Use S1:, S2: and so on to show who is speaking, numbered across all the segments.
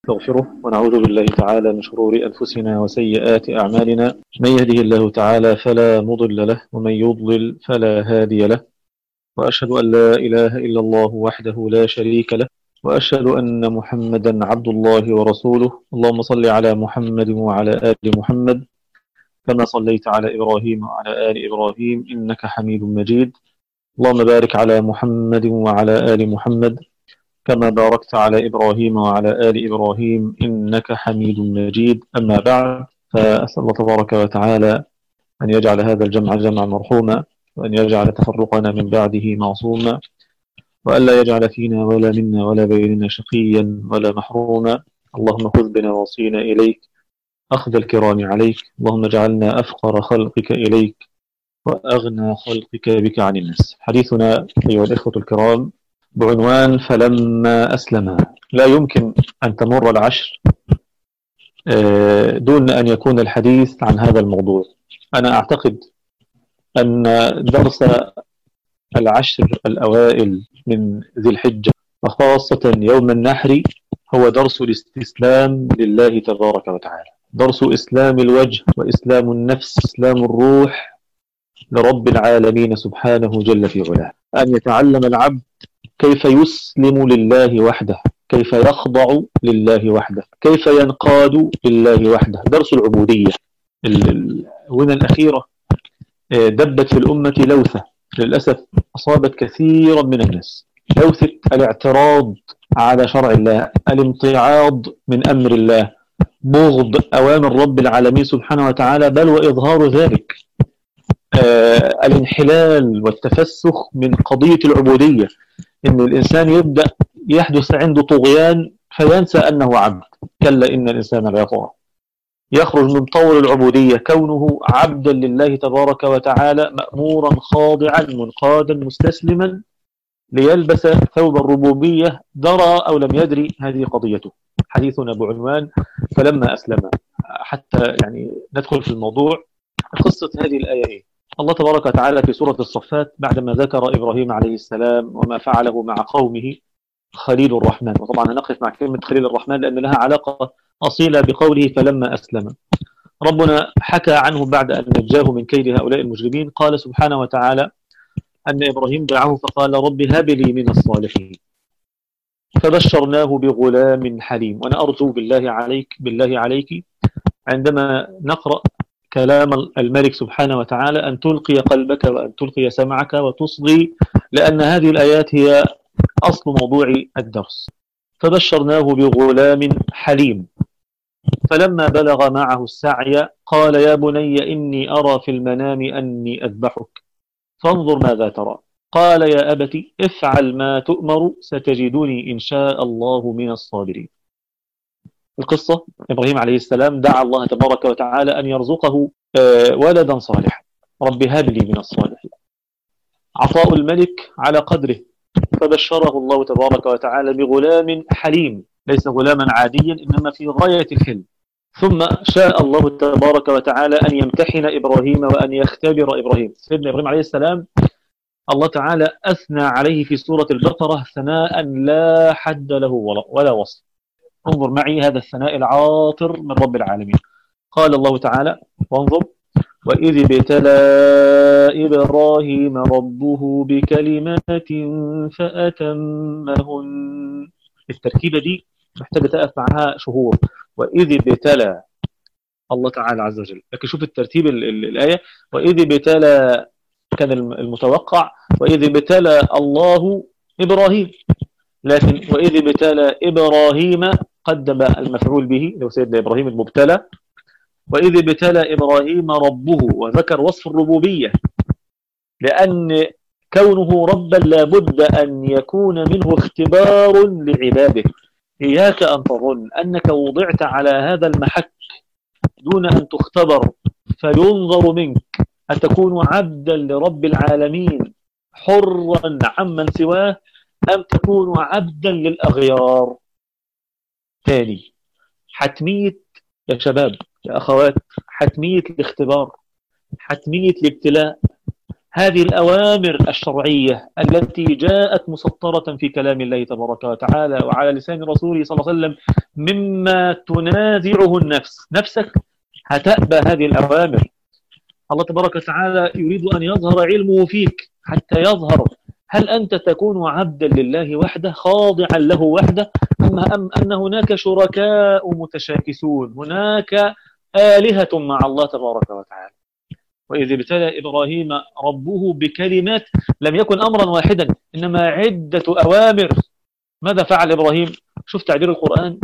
S1: ونستغفره ونعوذ بالله تعالى من شرور أنفسنا وسيئات أعمالنا من يهده الله تعالى فلا مضل له ومن يضلل فلا هادي له وأشهد أن لا إله إلا الله وحده لا شريك له وأشهد أن محمدا عبد الله ورسوله اللهم صل على محمد وعلى آل محمد كما صليت على إبراهيم وعلى آل إبراهيم إنك حميد مجيد اللهم بارك على محمد وعلى آل محمد كما باركت على إبراهيم وعلى آل إبراهيم إنك حميد مجيد أما بعد فأسأل الله تبارك وتعالى أن يجعل هذا الجمع جمعا مرحوما وأن يجعل تفرقنا من بعده معصوما وألا يجعل فينا ولا منا ولا بيننا شقيا ولا محروما اللهم خذ بنواصينا إليك أخذ الكرام عليك اللهم اجعلنا أفقر خلقك إليك وأغنى خلقك بك عن الناس حديثنا أيها الإخوة الكرام بعنوان فلما أسلم لا يمكن أن تمر العشر دون أن يكون الحديث عن هذا الموضوع أنا أعتقد أن درس العشر الأوائل من ذي الحجة وخاصة يوم النحر هو درس الاستسلام لله تبارك وتعالى درس إسلام الوجه وإسلام النفس إسلام الروح لرب العالمين سبحانه جل في علاه أن يتعلم العبد كيف يسلم لله وحده كيف يخضع لله وحده كيف ينقاد لله وحده درس العبودية الونة الأخيرة دبت في الأمة لوثة للأسف أصابت كثيرا من الناس لوثة الاعتراض على شرع الله الامتعاض من أمر الله بغض أوامر رب العالمين سبحانه وتعالى بل وإظهار ذلك آه الانحلال والتفسخ من قضية العبودية إن الإنسان يبدأ يحدث عنده طغيان فينسى أنه عبد كلا إن الإنسان لا يطغى يخرج من طور العبودية كونه عبدا لله تبارك وتعالى مأمورا خاضعا منقادا مستسلما ليلبس ثوب الربوبية درى أو لم يدري هذه قضيته حديثنا بعنوان فلما أسلم حتى يعني ندخل في الموضوع قصة هذه الآية إيه؟ الله تبارك وتعالى في سورة الصفات بعدما ذكر إبراهيم عليه السلام وما فعله مع قومه خليل الرحمن وطبعا نقف مع كلمة خليل الرحمن لأن لها علاقة أصيلة بقوله فلما أسلم ربنا حكى عنه بعد أن نجاه من كيد هؤلاء المجرمين قال سبحانه وتعالى أن إبراهيم دعاه فقال رب هب لي من الصالحين فبشرناه بغلام حليم وأنا أرجو بالله عليك بالله عليك عندما نقرأ كلام الملك سبحانه وتعالى أن تلقي قلبك وأن تلقي سمعك وتصغي لأن هذه الآيات هي أصل موضوع الدرس فبشرناه بغلام حليم فلما بلغ معه السعي قال يا بني إني أرى في المنام أني أذبحك فانظر ماذا ترى قال يا أبت افعل ما تؤمر ستجدني إن شاء الله من الصابرين القصة إبراهيم عليه السلام دعا الله تبارك وتعالى أن يرزقه ولدا صالحا رب هب لي من الصالحين عطاء الملك على قدره فبشره الله تبارك وتعالى بغلام حليم ليس غلاما عاديا إنما في غاية الحلم ثم شاء الله تبارك وتعالى أن يمتحن إبراهيم وأن يختبر إبراهيم سيدنا إبراهيم عليه السلام الله تعالى أثنى عليه في سورة البقرة ثناء لا حد له ولا وصف انظر معي هذا الثناء العاطر من رب العالمين قال الله تعالى وانظر وإذ ابتلى إبراهيم ربه بكلمات فأتمهن التركيبة دي محتاجة تقف معها شهور وإذ ابتلى الله تعالى عز وجل لكن شوف الترتيب ال ال الآية وإذ ابتلى كان المتوقع وإذ ابتلى الله إبراهيم لكن وإذ ابتلى إبراهيم قدم المفعول به لو سيدنا إبراهيم المبتلى وإذ ابتلى إبراهيم ربه وذكر وصف الربوبية لأن كونه ربا لابد أن يكون منه اختبار لعباده إياك أن تظن أنك وضعت على هذا المحك دون أن تختبر فينظر منك أتكون عبدا لرب العالمين حرا عمن سواه أم تكون عبدا للأغيار ثاني حتمية يا شباب يا أخوات حتمية الاختبار حتمية الابتلاء هذه الأوامر الشرعية التي جاءت مسطرة في كلام الله تبارك وتعالى وعلى لسان رسوله صلى الله عليه وسلم مما تنازعه النفس نفسك هتأبى هذه الأوامر الله تبارك وتعالى يريد أن يظهر علمه فيك حتى يظهر هل أنت تكون عبدا لله وحده خاضعا له وحده أم, أم أن هناك شركاء متشاكسون هناك آلهة مع الله تبارك وتعالى وإذ ابتلى إبراهيم ربه بكلمات لم يكن أمرا واحدا إنما عدة أوامر ماذا فعل إبراهيم شوف تعبير القرآن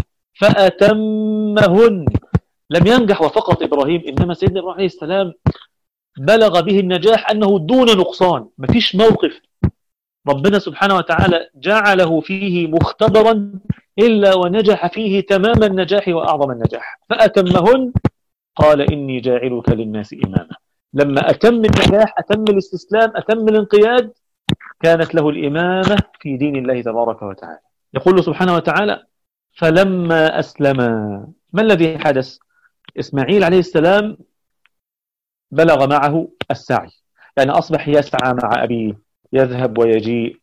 S1: فأتمهن لم ينجح وفقط إبراهيم إنما سيدنا إبراهيم عليه السلام بلغ به النجاح أنه دون نقصان مفيش موقف ربنا سبحانه وتعالى جعله فيه مختبرا إلا ونجح فيه تمام النجاح وأعظم النجاح فأتمهن قال إني جاعلك للناس إماما لما أتم النجاح أتم الاستسلام أتم الانقياد كانت له الإمامة في دين الله تبارك وتعالى يقول سبحانه وتعالى فلما أسلم ما الذي حدث إسماعيل عليه السلام بلغ معه السعي يعني أصبح يسعى مع أبيه يذهب ويجيء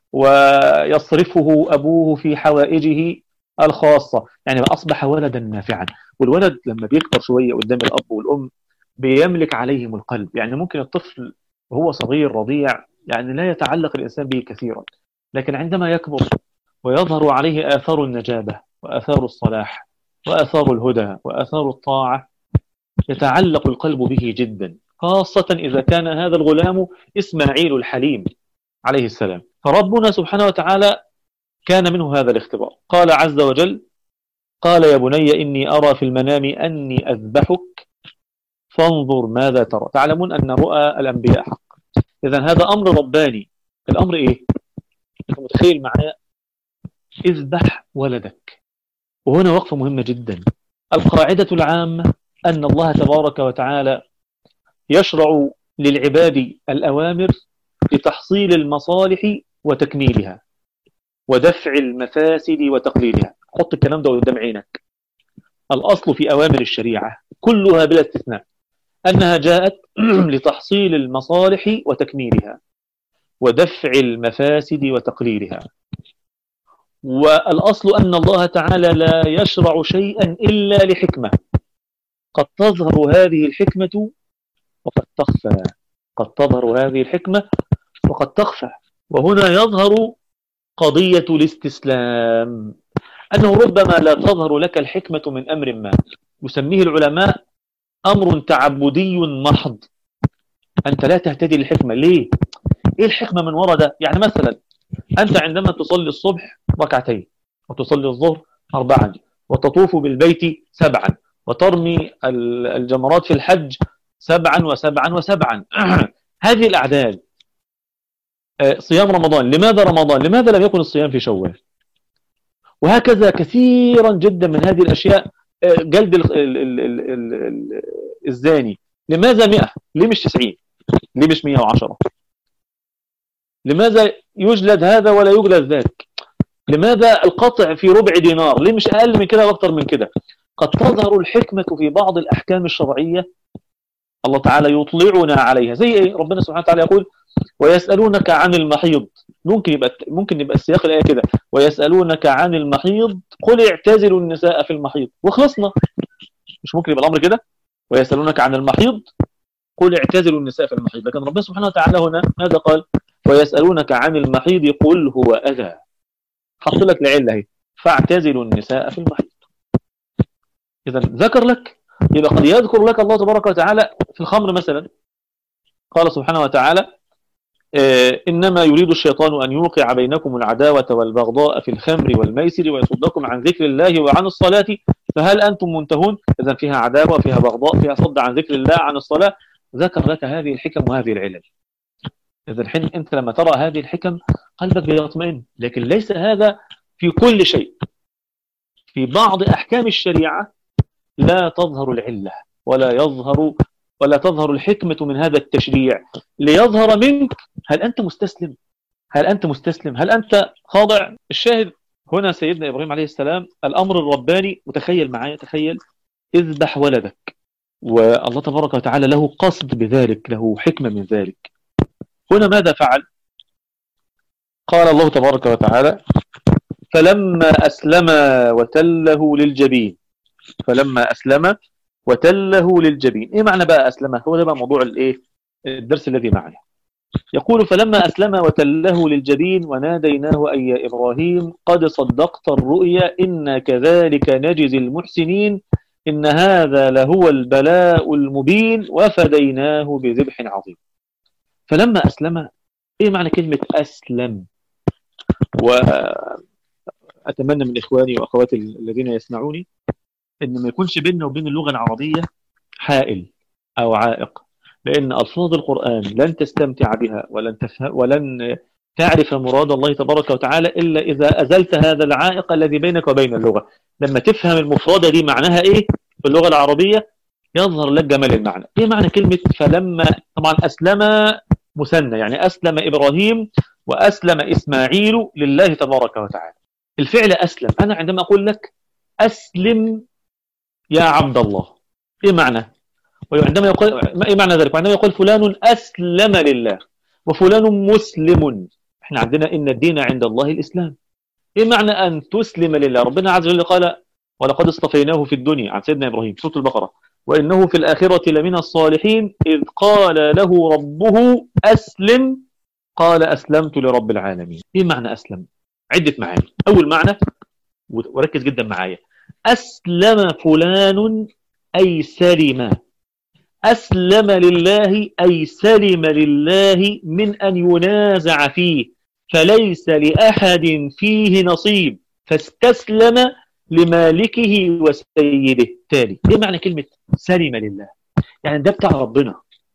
S1: ويصرفه أبوه في حوائجه الخاصة يعني أصبح ولدا نافعا والولد لما بيكبر شوية قدام الأب والأم بيملك عليهم القلب يعني ممكن الطفل وهو صغير رضيع يعني لا يتعلق الإنسان به كثيرا لكن عندما يكبر ويظهر عليه آثار النجابة وآثار الصلاح وآثار الهدى وآثار الطاعة يتعلق القلب به جدا خاصة إذا كان هذا الغلام إسماعيل الحليم عليه السلام فربنا سبحانه وتعالى كان منه هذا الاختبار قال عز وجل قال يا بني إني أرى في المنام أني أذبحك فانظر ماذا ترى تعلمون أن رؤى الأنبياء حق إذا هذا أمر رباني الأمر إيه أنت متخيل معايا اذبح ولدك وهنا وقفة مهمة جدا القاعدة العامة أن الله تبارك وتعالى يشرع للعباد الأوامر لتحصيل المصالح وتكميلها ودفع المفاسد وتقليلها حط الكلام ده قدام عينك الأصل في أوامر الشريعة كلها بلا استثناء أنها جاءت لتحصيل المصالح وتكميلها ودفع المفاسد وتقليلها والأصل أن الله تعالى لا يشرع شيئا إلا لحكمة قد تظهر هذه الحكمة وقد تخفى قد تظهر هذه الحكمة وقد تخفى وهنا يظهر قضية الاستسلام أنه ربما لا تظهر لك الحكمة من أمر ما يسميه العلماء أمر تعبدي محض أنت لا تهتدي للحكمة ليه؟ إيه الحكمة من وراء ده؟ يعني مثلا أنت عندما تصلي الصبح ركعتين وتصلي الظهر أربعا وتطوف بالبيت سبعا وترمي الجمرات في الحج سبعا وسبعا وسبعا هذه الأعداد آه، صيام رمضان لماذا رمضان لماذا لم يكن الصيام في شوال وهكذا كثيرا جدا من هذه الأشياء آه، جلد الزاني لماذا 100 ليه مش 90 ليه مش 110 لماذا يجلد هذا ولا يجلد ذاك لماذا القطع في ربع دينار ليه مش أقل من كده واكثر من كده قد تظهر الحكمة في بعض الأحكام الشرعية الله تعالى يطلعنا عليها زي ايه ربنا سبحانه وتعالى يقول ويسألونك عن المحيض ممكن يبقى ممكن يبقى السياق الآية كده ويسألونك عن المحيض قل اعتزلوا النساء في المحيض وخلصنا مش ممكن يبقى الأمر كده ويسألونك عن المحيض قل اعتزلوا النساء في المحيض لكن ربنا سبحانه وتعالى هنا ماذا قال ويسألونك عن المحيض قل هو أذى حط لك العلة اهي فاعتزلوا النساء في المحيض إذا ذكر لك يبقى قد يذكر لك الله تبارك وتعالى في الخمر مثلا قال سبحانه وتعالى آه، إنما يريد الشيطان أن يوقع بينكم العداوة والبغضاء في الخمر والميسر ويصدكم عن ذكر الله وعن الصلاة فهل أنتم منتهون إذا فيها عداوة فيها بغضاء فيها صد عن ذكر الله عن الصلاة ذكر لك هذه الحكم وهذه العلل إذا الحين أنت لما ترى هذه الحكم قلبك بيطمئن لكن ليس هذا في كل شيء في بعض أحكام الشريعة لا تظهر العلة ولا يظهر ولا تظهر الحكمة من هذا التشريع ليظهر منك هل أنت مستسلم هل أنت مستسلم هل أنت خاضع الشاهد هنا سيدنا إبراهيم عليه السلام الأمر الرباني متخيل معايا تخيل اذبح ولدك والله تبارك وتعالى له قصد بذلك له حكمة من ذلك هنا ماذا فعل قال الله تبارك وتعالى فلما أسلم وتله للجبين فلما أسلم وتله للجبين إيه معنى بقى أسلم هو ده بقى موضوع الإيه الدرس الذي معنا يقول فلما أسلم وتله للجبين وناديناه أي يا إبراهيم قد صدقت الرؤيا إن كذلك نجزي المحسنين إن هذا لهو البلاء المبين وفديناه بذبح عظيم فلما أسلم إيه معنى كلمة أسلم وأتمنى من إخواني وأخواتي الذين يسمعوني إن ما يكونش بيننا وبين اللغة العربية حائل أو عائق لأن ألفاظ القرآن لن تستمتع بها ولن, تفهم ولن تعرف مراد الله تبارك وتعالى إلا إذا أزلت هذا العائق الذي بينك وبين اللغة لما تفهم المفردة دي معناها إيه في اللغة العربية يظهر لك جمال المعنى إيه معنى كلمة فلما طبعا أسلم مثنى يعني أسلم إبراهيم وأسلم إسماعيل لله تبارك وتعالى الفعل أسلم أنا عندما أقول لك أسلم يا عبد الله إيه معنى وعندما يقول إيه معنى ذلك وعندما يقول فلان أسلم لله وفلان مسلم احنا عندنا إن الدين عند الله الإسلام إيه معنى أن تسلم لله ربنا عز وجل قال ولقد اصطفيناه في الدنيا عن سيدنا إبراهيم سورة البقرة وإنه في الآخرة لمن الصالحين إذ قال له ربه أسلم قال أسلمت لرب العالمين إيه معنى أسلم عدة معاني أول معنى وركز جدا معايا أسلم فلان أي سلم أسلم لله أي سلم لله من أن ينازع فيه فليس لأحد فيه نصيب فاستسلم لمالكه وسيده تالي ايه معنى كلمة سلم لله يعني ده بتاع ربنا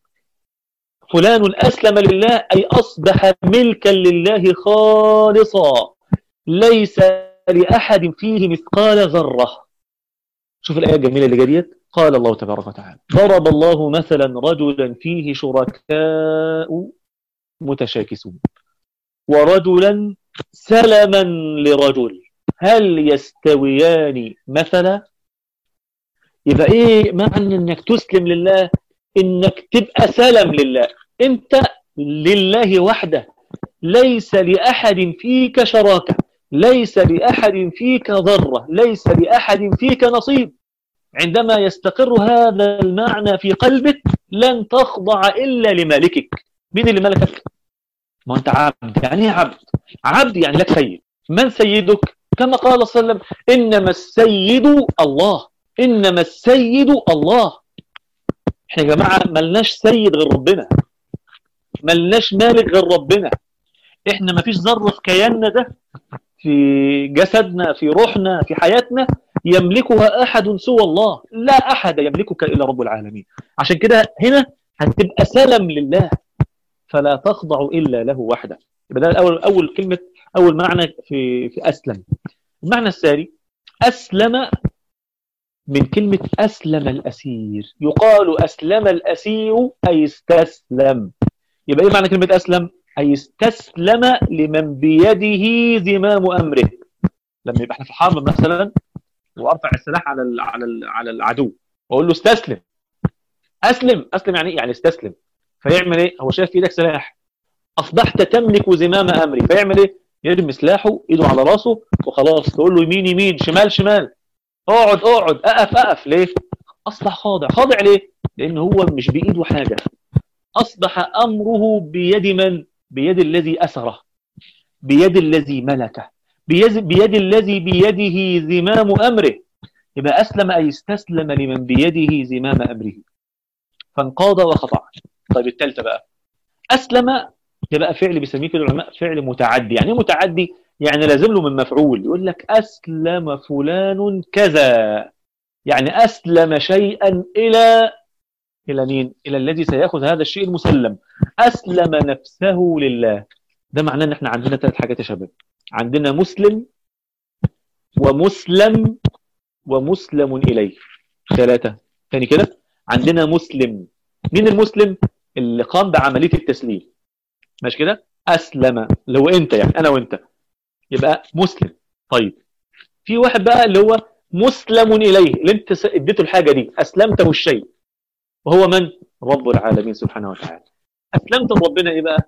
S1: فلان أسلم لله أي أصبح ملكا لله خالصا ليس لأحد فيه مثقال ذرة شوف الآية الجميلة اللي جديت قال الله تبارك وتعالى ضرب الله مثلا رجلا فيه شركاء متشاكسون ورجلا سلما لرجل هل يستويان مثلا يبقى ايه معنى انك تسلم لله انك تبقى سلم لله انت لله وحده ليس لأحد فيك شراكة ليس لأحد فيك ضرة ليس لأحد فيك نصيب عندما يستقر هذا المعنى في قلبك لن تخضع إلا لمالكك مين اللي ملكك؟ ما أنت عبد يعني ايه عبد عبد يعني لك سيد من سيدك؟ كما قال صلى الله عليه وسلم إنما السيد الله إنما السيد الله احنا يا جماعة ملناش سيد غير ربنا ملناش مالك غير ربنا احنا ما فيش ذرة في كياننا ده في جسدنا في روحنا في حياتنا يملكها أحد سوى الله لا أحد يملكك إلا رب العالمين عشان كده هنا هتبقى سلم لله فلا تخضع إلا له وحده يبقى ده أول, أول كلمة أول معنى في, في أسلم المعنى الثاني أسلم من كلمة أسلم الأسير يقال أسلم الأسير أي استسلم يبقى إيه معنى كلمة أسلم أي استسلم لمن بيده زمام أمره لما يبقى احنا في حرب مثلا وارفع السلاح على ال على ال على العدو واقول له استسلم اسلم اسلم يعني ايه يعني استسلم فيعمل ايه هو شايف في ايدك سلاح اصبحت تملك زمام امري فيعمل ايه يرمي سلاحه ايده على راسه وخلاص تقول له يمين يمين شمال شمال اقعد اقعد اقف اقف ليه اصبح خاضع خاضع ليه لان هو مش بايده حاجه اصبح امره بيد من بيد الذي اسره بيد الذي ملكه بيد, بيد الذي بيده زمام أمره يبقى أسلم أي استسلم لمن بيده زمام أمره فانقاض وخضع طيب الثالثة بقى أسلم يبقى فعل بيسميه كده العلماء فعل متعدي يعني ايه متعدي يعني لازم له من مفعول يقول لك أسلم فلان كذا يعني أسلم شيئا إلى إلى مين؟ إلى الذي سيأخذ هذا الشيء المسلم أسلم نفسه لله ده معناه ان احنا عندنا ثلاث حاجات يا شباب عندنا مسلم ومسلم ومسلم إليه ثلاثة ثاني كده عندنا مسلم مين المسلم اللي قام بعملية التسليم ماشي كده أسلم لو أنت يعني أنا وأنت يبقى مسلم طيب في واحد بقى اللي هو مسلم إليه اللي أنت اديته الحاجة دي أسلمته الشيء وهو من رب العالمين سبحانه وتعالى أسلمت لربنا إيه بقى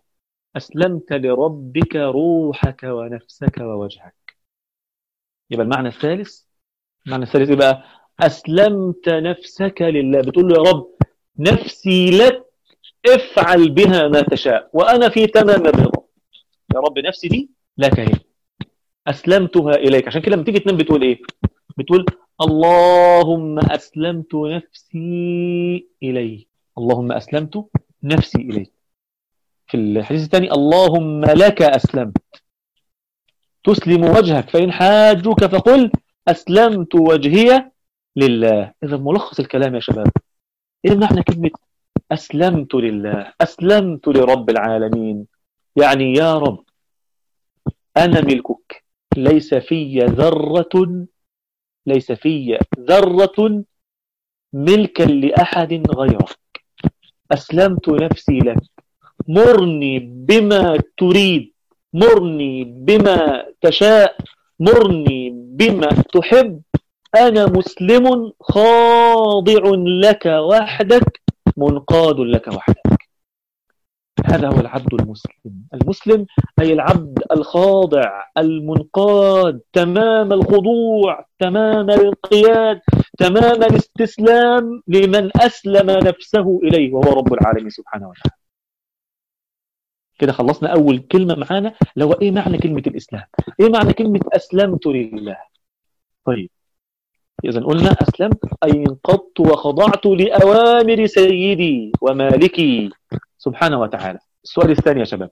S1: أسلمت لربك روحك ونفسك ووجهك يبقى المعنى الثالث المعنى الثالث يبقى أسلمت نفسك لله بتقول له يا رب نفسي لك افعل بها ما تشاء وأنا في تمام الرضا يا رب نفسي دي لك هي أسلمتها إليك عشان كده لما تيجي تنام بتقول إيه بتقول اللهم أسلمت نفسي إليك اللهم أسلمت نفسي إليك في الحديث الثاني اللهم لك أسلمت تسلم وجهك فإن حاجوك فقل أسلمت وجهي لله إذا ملخص الكلام يا شباب إيه معنى كلمة أسلمت لله أسلمت لرب العالمين يعني يا رب أنا ملكك ليس في ذرة ليس في ذرة ملكا لأحد غيرك أسلمت نفسي لك مرني بما تريد مرني بما تشاء مرني بما تحب أنا مسلم خاضع لك وحدك منقاد لك وحدك هذا هو العبد المسلم المسلم أي العبد الخاضع المنقاد تمام الخضوع تمام الانقياد تمام الاستسلام لمن أسلم نفسه إليه وهو رب العالمين سبحانه وتعالى كده خلصنا أول كلمة معانا لو إيه معنى كلمة الإسلام إيه معنى كلمة أسلمت لله طيب إذا قلنا أسلمت أي انقضت وخضعت لأوامر سيدي ومالكي سبحانه وتعالى السؤال الثاني يا شباب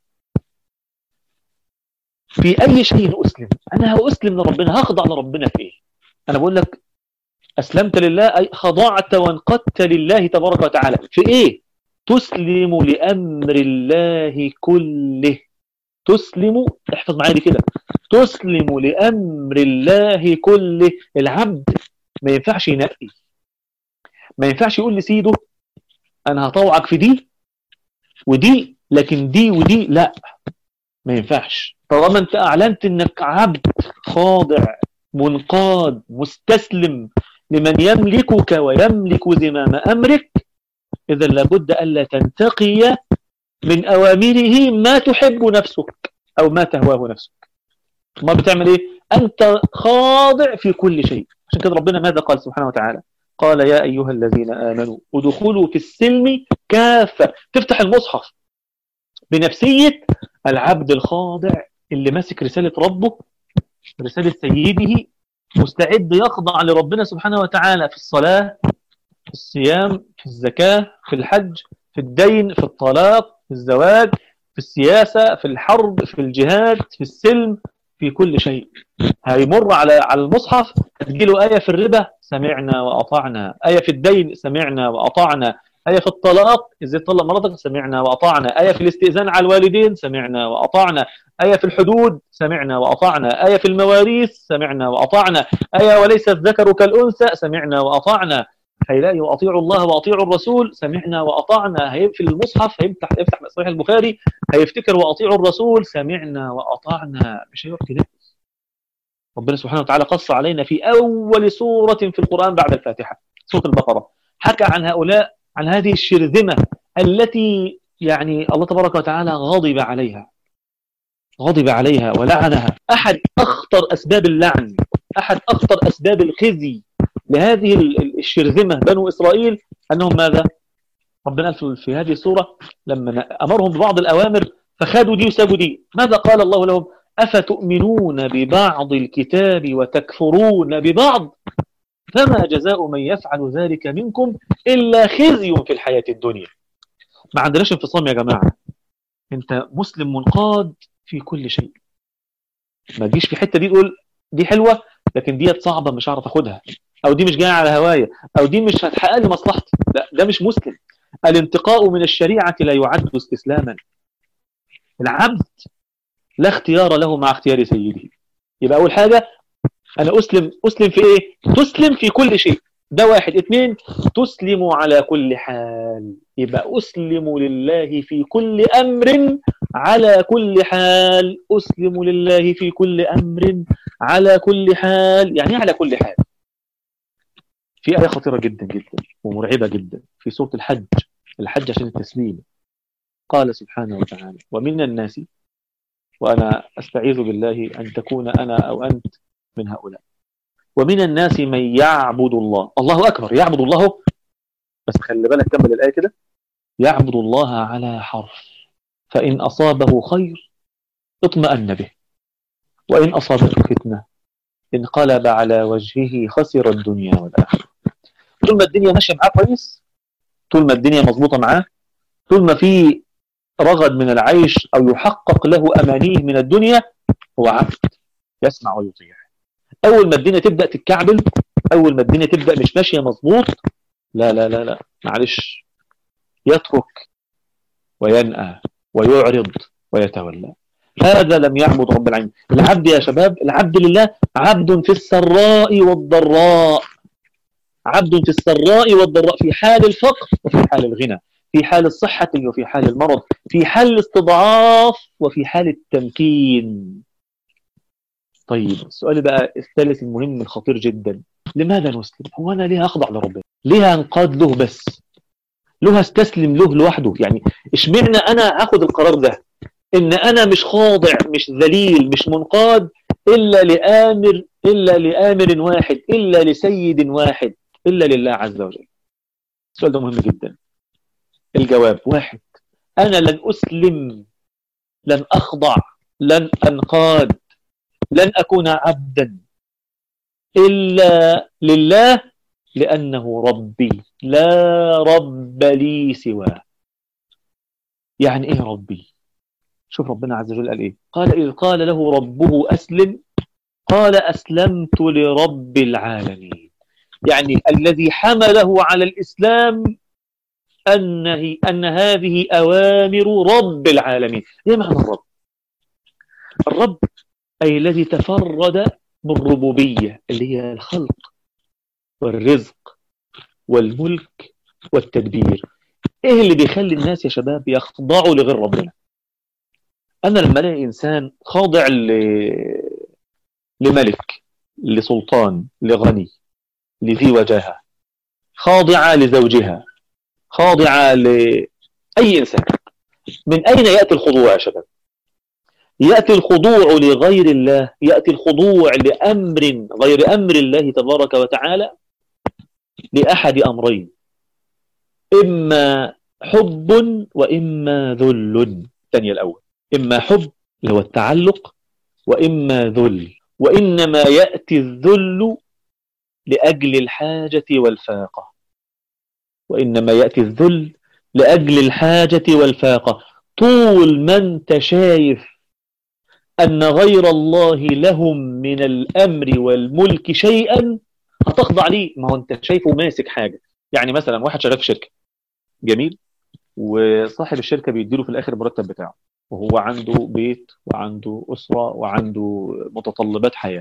S1: في أي شيء أسلم أنا أسلم لربنا هخضع لربنا في إيه أنا بقول لك أسلمت لله أي خضعت وانقدت لله تبارك وتعالى في إيه تسلم لأمر الله كله تسلم احفظ معايا دي كده تسلم لأمر الله كله العبد ما ينفعش ينقي ما ينفعش يقول لسيده أنا هطوعك في دي ودي لكن دي ودي لا ما ينفعش طالما انت اعلنت انك عبد خاضع منقاد مستسلم لمن يملكك ويملك زمام امرك اذا لابد الا تنتقي من اوامره ما تحب نفسك او ما تهواه نفسك ما بتعمل ايه انت خاضع في كل شيء عشان كده ربنا ماذا قال سبحانه وتعالى قال يا ايها الذين امنوا ادخلوا في السلم كافه تفتح المصحف بنفسية العبد الخاضع اللي ماسك رسالة ربه رسالة سيده مستعد يخضع لربنا سبحانه وتعالى في الصلاة في الصيام في الزكاة في الحج في الدين في الطلاق في الزواج في السياسة في الحرب في الجهاد في السلم في كل شيء هيمر على على المصحف تجيله آية في الربا سمعنا وأطعنا آية في الدين سمعنا وأطعنا آية في الطلاق إذا طلق مرضك سمعنا وأطعنا آية في الاستئذان على الوالدين سمعنا وأطعنا آية في الحدود سمعنا وأطعنا آية في المواريث سمعنا وأطعنا آية وليس الذكر كالأنثى سمعنا وأطعنا هيلاقي وأطيعوا الله وأطيعوا الرسول سمعنا وأطعنا هيقفل المصحف هيفتح يفتح صحيح البخاري هيفتكر وأطيعوا الرسول سمعنا وأطعنا مش هيروح كده ربنا سبحانه وتعالى قص علينا في أول سورة في القرآن بعد الفاتحة سورة البقرة حكى عن هؤلاء عن هذه الشرذمة التي يعني الله تبارك وتعالى غضب عليها غضب عليها ولعنها أحد أخطر أسباب اللعن أحد أخطر أسباب الخزي لهذه الشرذمة بنو إسرائيل أنهم ماذا؟ ربنا قال في هذه السورة لما أمرهم ببعض الأوامر فخادوا دي وسابوا دي ماذا قال الله لهم؟ أفتؤمنون ببعض الكتاب وتكفرون ببعض فما جزاء من يفعل ذلك منكم إلا خزي في الحياة الدنيا ما عندناش انفصام يا جماعة انت مسلم منقاد في كل شيء ما تجيش في حتة دي تقول دي حلوة لكن ديت صعبة مش هعرف اخدها او دي مش جاية على هواية او دي مش هتحقق لي مصلحتي لا ده مش مسلم الانتقاء من الشريعة لا يعد استسلاما العبد لا اختيار له مع اختيار سيده يبقى اول حاجة انا اسلم اسلم في ايه تسلم في كل شيء ده واحد اثنين تسلم على كل حال يبقى اسلم لله في كل امر على كل حال اسلم لله في كل امر على كل حال يعني على كل حال في آية خطيرة جدا جدا ومرعبة جدا في سورة الحج الحج عشان التسليم قال سبحانه وتعالى ومن الناس وأنا أستعيذ بالله أن تكون أنا أو أنت من هؤلاء ومن الناس من يعبد الله الله أكبر يعبد الله بس خلي بالك كمل الآية كده يعبد الله على حرف فإن أصابه خير اطمأن به وإن أصابته فتنة انقلب على وجهه خسر الدنيا والآخرة طول ما الدنيا ماشية معاه كويس طول ما الدنيا مظبوطة معاه طول ما في رغد من العيش أو يحقق له أمانيه من الدنيا هو عبد يسمع ويطيع أول ما الدنيا تبدأ تتكعبل أول ما الدنيا تبدأ مش ماشية مظبوط لا لا لا لا معلش يترك وينأى ويعرض ويتولى هذا لم يعبد رب العالمين العبد يا شباب العبد لله عبد في السراء والضراء عبد في السراء والضراء في حال الفقر وفي حال الغنى في حال الصحة وفي حال المرض في حال الاستضعاف وفي حال التمكين طيب السؤال بقى الثالث المهم الخطير جدا لماذا نسلم هو أنا ليه أخضع لربنا ليه أنقاد له بس له استسلم له لوحده يعني اشمعنى أنا أخذ القرار ده إن أنا مش خاضع مش ذليل مش منقاد إلا لآمر إلا لآمر واحد إلا لسيد واحد إلا لله عز وجل السؤال ده مهم جدا الجواب واحد أنا لن أسلم لن أخضع لن أنقاد لن أكون عبدا إلا لله لأنه ربي لا رب لي سواه يعني إيه ربي شوف ربنا عز وجل قال إيه قال إذ قال له ربه أسلم قال أسلمت لرب العالمين يعني الذي حمله على الإسلام أنه أن هذه أوامر رب العالمين إيه معنى الرب الرب أي الذي تفرد بالربوبية اللي هي الخلق والرزق والملك والتدبير ايه اللي بيخلي الناس يا شباب يخضعوا لغير ربنا انا لما الاقي انسان خاضع ل... لملك لسلطان لغني لذي وجاهه خاضعه لزوجها خاضعه لاي انسان من اين ياتي الخضوع يا شباب يأتي الخضوع لغير الله يأتي الخضوع لأمر غير أمر الله تبارك وتعالى لأحد أمرين إما حب وإما ذل الثانية الأول إما حب اللي هو التعلق وإما ذل وإنما يأتي الذل لأجل الحاجة والفاقة وإنما يأتي الذل لأجل الحاجة والفاقة طول ما انت شايف أن غير الله لهم من الأمر والملك شيئا هتخضع ليه ما هو أنت شايفه ماسك حاجة يعني مثلا واحد شغال في شركة جميل وصاحب الشركة بيديله في الآخر المرتب بتاعه وهو عنده بيت وعنده أسرة وعنده متطلبات حياة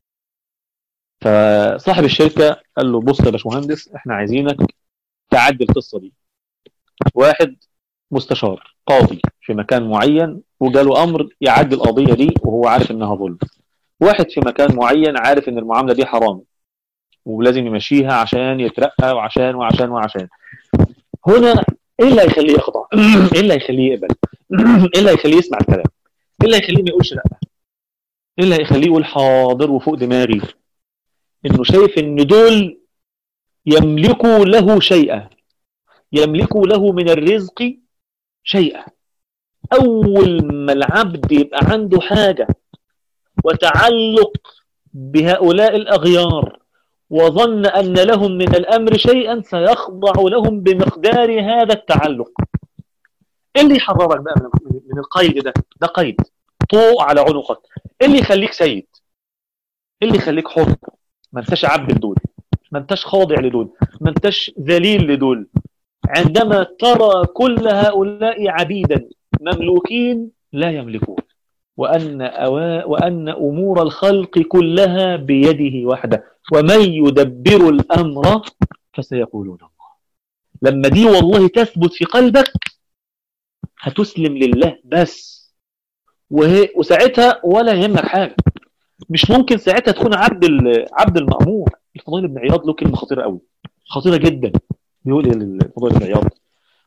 S1: فصاحب الشركة قال له بص يا باشمهندس احنا عايزينك تعدي القصة دي واحد مستشار قاضي في مكان معين وجاله امر يعدي القضيه دي وهو عارف انها ظلم واحد في مكان معين عارف ان المعامله دي حرام ولازم يمشيها عشان يترقى وعشان وعشان وعشان هنا ايه اللي هيخليه يخضع ايه اللي هيخليه يقبل ايه اللي هيخليه يسمع الكلام ايه اللي هيخليه ما يقولش لا ايه اللي هيخليه يقول حاضر وفوق دماغي انه شايف ان دول يملكوا له شيئا يملكوا له من الرزق شيئا أول ما العبد يبقى عنده حاجة وتعلق بهؤلاء الأغيار وظن أن لهم من الأمر شيئا سيخضع لهم بمقدار هذا التعلق إيه اللي يحررك بقى من القيد ده ده قيد طوق على عنقك إيه اللي يخليك سيد إيه اللي يخليك حر ما انتش عبد لدول ما انتش خاضع لدول ما انتش ذليل لدول عندما ترى كل هؤلاء عبيدا مملوكين لا يملكون وأن, أوا... وأن أمور الخلق كلها بيده وحده ومن يدبر الأمر فسيقولون الله لما دي والله تثبت في قلبك هتسلم لله بس وهي... وساعتها ولا يهمك حاجة مش ممكن ساعتها تكون عبد ال... عبد المأمور الفضيل بن عياض له كلمة خطيرة قوي خطيرة جدا بيقول ايه الفضيل بن عياض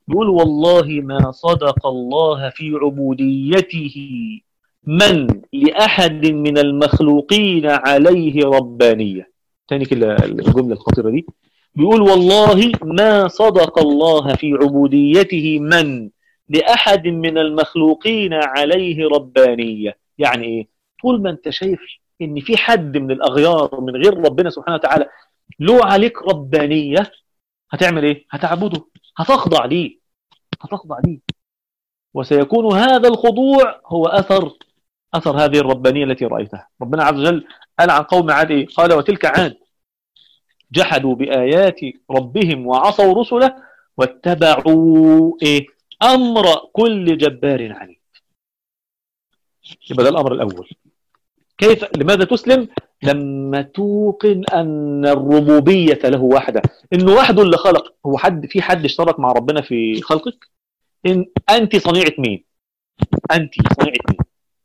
S1: بيقول والله ما صدق الله في عبوديته من لأحد من المخلوقين عليه ربانية تاني كده الجملة الخطيرة دي بيقول والله ما صدق الله في عبوديته من لأحد من المخلوقين عليه ربانية يعني إيه؟ طول ما أنت شايف إن في حد من الأغيار من غير ربنا سبحانه وتعالى له عليك ربانية هتعمل إيه؟ هتعبده هتخضع ليه هتخضع ليه وسيكون هذا الخضوع هو أثر أثر هذه الربانية التي رأيتها ربنا عز وجل قال عن قوم عاد إيه؟ قال وتلك عاد جحدوا بآيات ربهم وعصوا رسله واتبعوا إيه؟ أمر كل جبار عنيد يبقى ده الأمر الأول كيف لماذا تسلم لما توقن أن الربوبية له وحده إنه وحده اللي خلق هو حد في حد اشترك مع ربنا في خلقك إن أنت صنيعة مين أنت صنيعة مين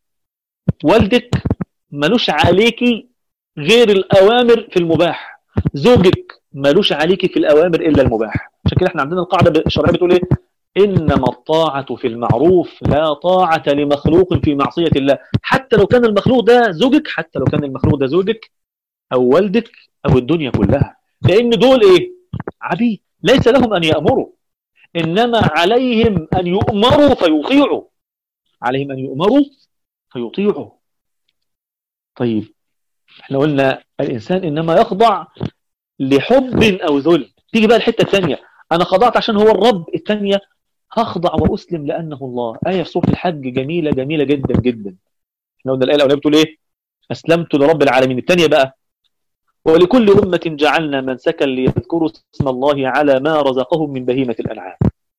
S1: والدك ملوش عليكي غير الأوامر في المباح زوجك ملوش عليكي في الأوامر إلا المباح عشان كده احنا عندنا القاعدة الشرعية بتقول إيه إنما الطاعة في المعروف لا طاعة لمخلوق في معصية الله حتى لو كان المخلوق ده زوجك حتى لو كان المخلوق ده زوجك أو والدك أو الدنيا كلها لأن دول إيه عبيد ليس لهم أن يأمروا إنما عليهم أن يؤمروا فيطيعوا عليهم أن يؤمروا فيطيعوا طيب احنا قلنا الإنسان إنما يخضع لحب أو ذل تيجي بقى الحتة الثانية أنا خضعت عشان هو الرب الثانية هخضع وأسلم لأنه الله آية في سورة الحج جميلة جميلة جدا جدا احنا قلنا الآية الأولى بتقول إيه أسلمت لرب العالمين الثانية بقى ولكل أمة جعلنا منسكا ليذكروا اسم الله على ما رزقهم من بهيمة الأنعام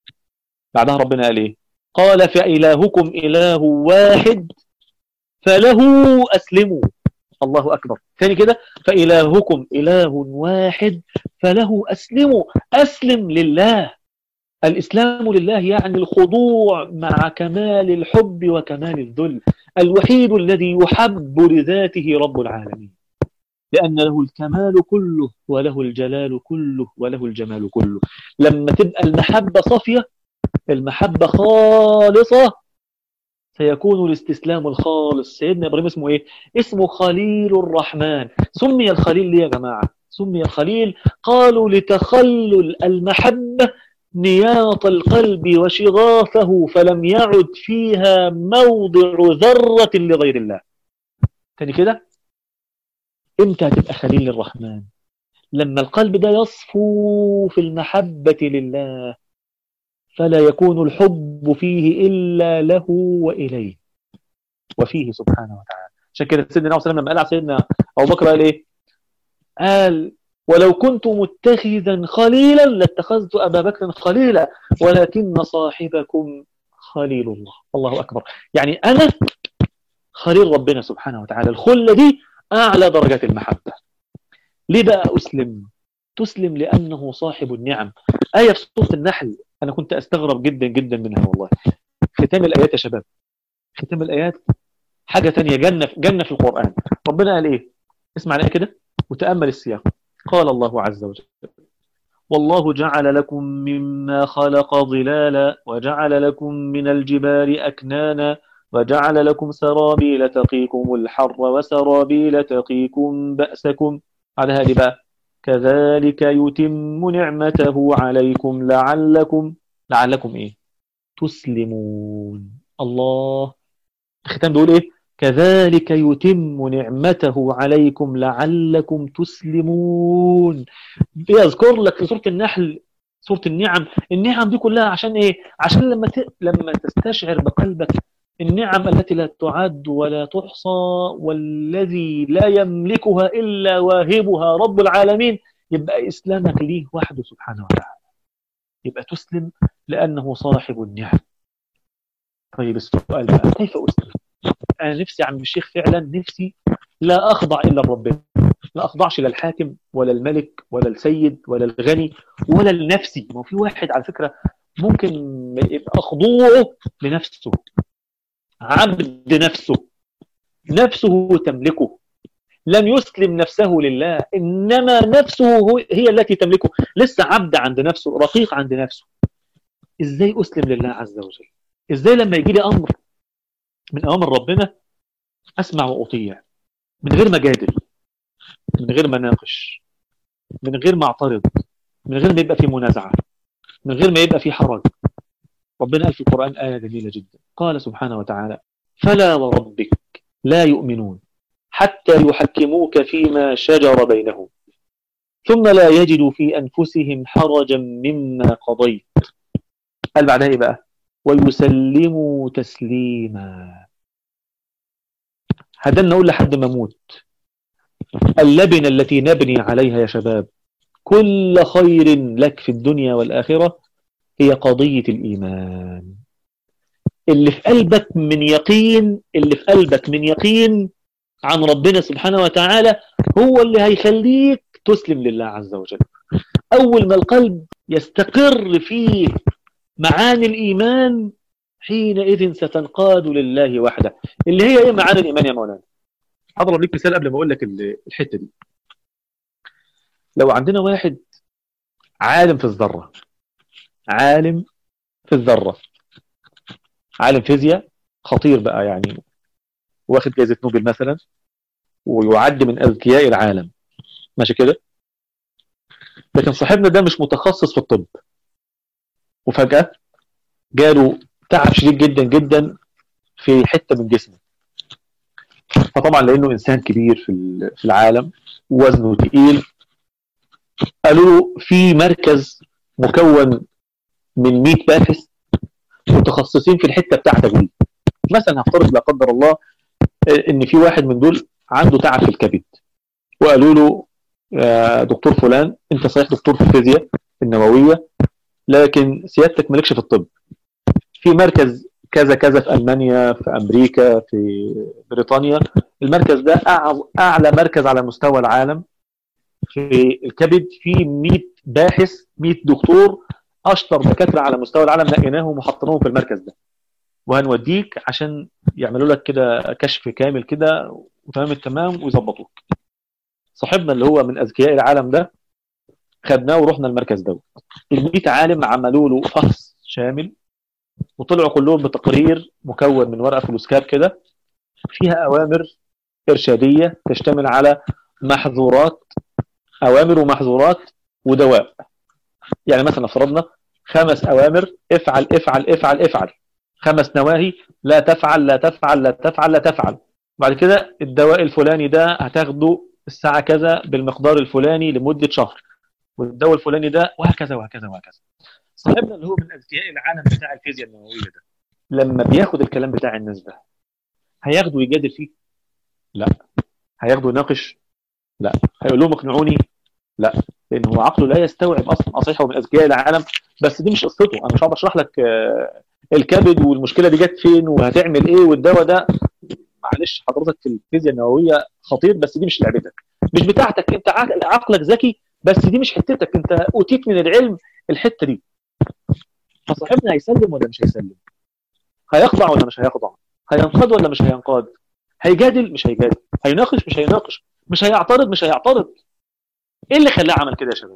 S1: بعدها ربنا قال إيه قال فإلهكم إله واحد فله أسلموا الله أكبر ثاني كده فإلهكم إله واحد فله أسلموا أسلم لله الإسلام لله يعني الخضوع مع كمال الحب وكمال الذل الوحيد الذي يحب لذاته رب العالمين لأن له الكمال كله وله الجلال كله وله الجمال كله لما تبقى المحبة صافية المحبة خالصة سيكون الاستسلام الخالص سيدنا إبراهيم اسمه إيه؟ اسمه خليل الرحمن سمي الخليل ليه يا جماعة؟ سمي الخليل قالوا لتخلل المحبة نياط القلب وشغافه فلم يعد فيها موضع ذرة لغير الله تاني كده امتى هتبقى خليل الرحمن لما القلب ده يصفو في المحبة لله فلا يكون الحب فيه إلا له وإليه وفيه سبحانه وتعالى عشان كده سيدنا عليه لما قال على سيدنا أبو بكر قال إيه قال ولو كنت متخذا خليلا لاتخذت أبا بكر خليلا ولكن صاحبكم خليل الله الله أكبر يعني أنا خليل ربنا سبحانه وتعالى الخلة دي أعلى درجات المحبة ليه بقى أسلم تسلم لأنه صاحب النعم آية في سورة النحل أنا كنت أستغرب جدا جدا منها والله ختام الآيات يا شباب ختام الآيات حاجة تانية جنة جنة في القرآن ربنا قال إيه اسمع الآية كده وتأمل السياق قال الله عز وجل والله جعل لكم مما خلق ظلالا وجعل لكم من الجبال أكنانا وجعل لكم سرابيل تقيكم الحر وسرابيل تقيكم بأسكم على هذه بقى كذلك يتم نعمته عليكم لعلكم لعلكم ايه تسلمون الله الختام بيقول ايه كذلك يتم نعمته عليكم لعلكم تسلمون يذكر لك في سورة النحل سورة النعم النعم دي كلها عشان ايه عشان لما ت... لما تستشعر بقلبك النعم التي لا تعد ولا تحصى والذي لا يملكها إلا واهبها رب العالمين يبقى إسلامك ليه وحده سبحانه وتعالى يبقى تسلم لأنه صاحب النعم طيب السؤال بقى كيف أسلم أنا نفسي عم الشيخ فعلا نفسي لا أخضع إلا لربنا لا أخضعش للحاكم ولا الملك ولا السيد ولا الغني ولا لنفسي ما في واحد على فكرة ممكن يبقى خضوعه لنفسه عبد نفسه نفسه تملكه لم يسلم نفسه لله إنما نفسه هي التي تملكه لسه عبد عند نفسه رقيق عند نفسه ازاي اسلم لله عز وجل ازاي لما يجي لي امر من اوامر ربنا اسمع واطيع من غير ما اجادل من غير ما اناقش من غير ما اعترض من غير ما يبقى في منازعه من غير ما يبقى في حرج ربنا قال في القران ايه جميله جدا قال سبحانه وتعالى فلا وربك لا يؤمنون حتى يحكموك فيما شجر بينهم ثم لا يجدوا في أنفسهم حرجا مما قضيت قال بعدها إيه بقى ويسلموا تسليما هذا نقول لحد ما موت اللبنة التي نبني عليها يا شباب كل خير لك في الدنيا والآخرة هي قضية الإيمان اللي في قلبك من يقين اللي في قلبك من يقين عن ربنا سبحانه وتعالى هو اللي هيخليك تسلم لله عز وجل أول ما القلب يستقر فيه معاني الإيمان حينئذ ستنقاد لله وحده اللي هي ايه معاني الإيمان يا مولانا هضرب لك مثال قبل ما أقول لك الحتة دي لو عندنا واحد عالم في الذرة عالم في الذرة عالم فيزياء خطير بقى يعني واخد جائزة نوبل مثلا ويعد من أذكياء العالم ماشي كده لكن صاحبنا ده مش متخصص في الطب وفجأة جاله تعب شديد جدا جدا في حتة من جسمه فطبعا لأنه إنسان كبير في في العالم وزنه تقيل قالوا له في مركز مكون من 100 باحث متخصصين في الحتة بتاعتك دي مثلا هفترض لا قدر الله ان في واحد من دول عنده تعب في الكبد وقالوا له يا دكتور فلان انت صحيح دكتور في الفيزياء النوويه لكن سيادتك مالكش في الطب في مركز كذا كذا في المانيا في امريكا في بريطانيا المركز ده اعلى مركز على مستوى العالم في الكبد في 100 باحث 100 دكتور اشطر دكاتره على مستوى العالم لقيناهم وحطيناهم في المركز ده وهنوديك عشان يعملوا لك كده كشف كامل كده وتمام التمام ويظبطوك صاحبنا اللي هو من اذكياء العالم ده خدناه ورحنا المركز ده ال 100 عالم عملوا له فحص شامل وطلعوا كلهم بتقرير مكون من ورقه فلوسكاب كده فيها اوامر ارشاديه تشتمل على محظورات اوامر ومحظورات ودواء يعني مثلا فرضنا خمس اوامر افعل افعل افعل افعل خمس نواهي لا تفعل لا تفعل لا تفعل لا تفعل بعد كده الدواء الفلاني ده هتاخده الساعة كذا بالمقدار الفلاني لمدة شهر والدواء الفلاني ده وهكذا وهكذا وهكذا صاحبنا اللي هو من أذكياء العالم بتاع الفيزياء النووية ده لما بياخد الكلام بتاع الناس ده هياخده ويجادل فيه؟ لا هياخده يناقش؟ لا هيقول لهم اقنعوني؟ لا لان هو عقله لا يستوعب اصلا اصحيح هو من اذكياء العالم بس دي مش قصته انا مش هقدر اشرح لك الكبد والمشكله دي جت فين وهتعمل ايه والدواء ده معلش حضرتك في الفيزياء النوويه خطير بس دي مش لعبتك مش بتاعتك انت عقلك ذكي بس دي مش حتتك انت اوتيت من العلم الحته دي فصاحبنا هيسلم ولا مش هيسلم هيخضع ولا مش هيخضع هينقاد ولا مش هينقاد هيجادل مش هيجادل هيناقش مش هيناقش مش هيعترض مش هيعترض ايه اللي خلاه عمل كده يا شباب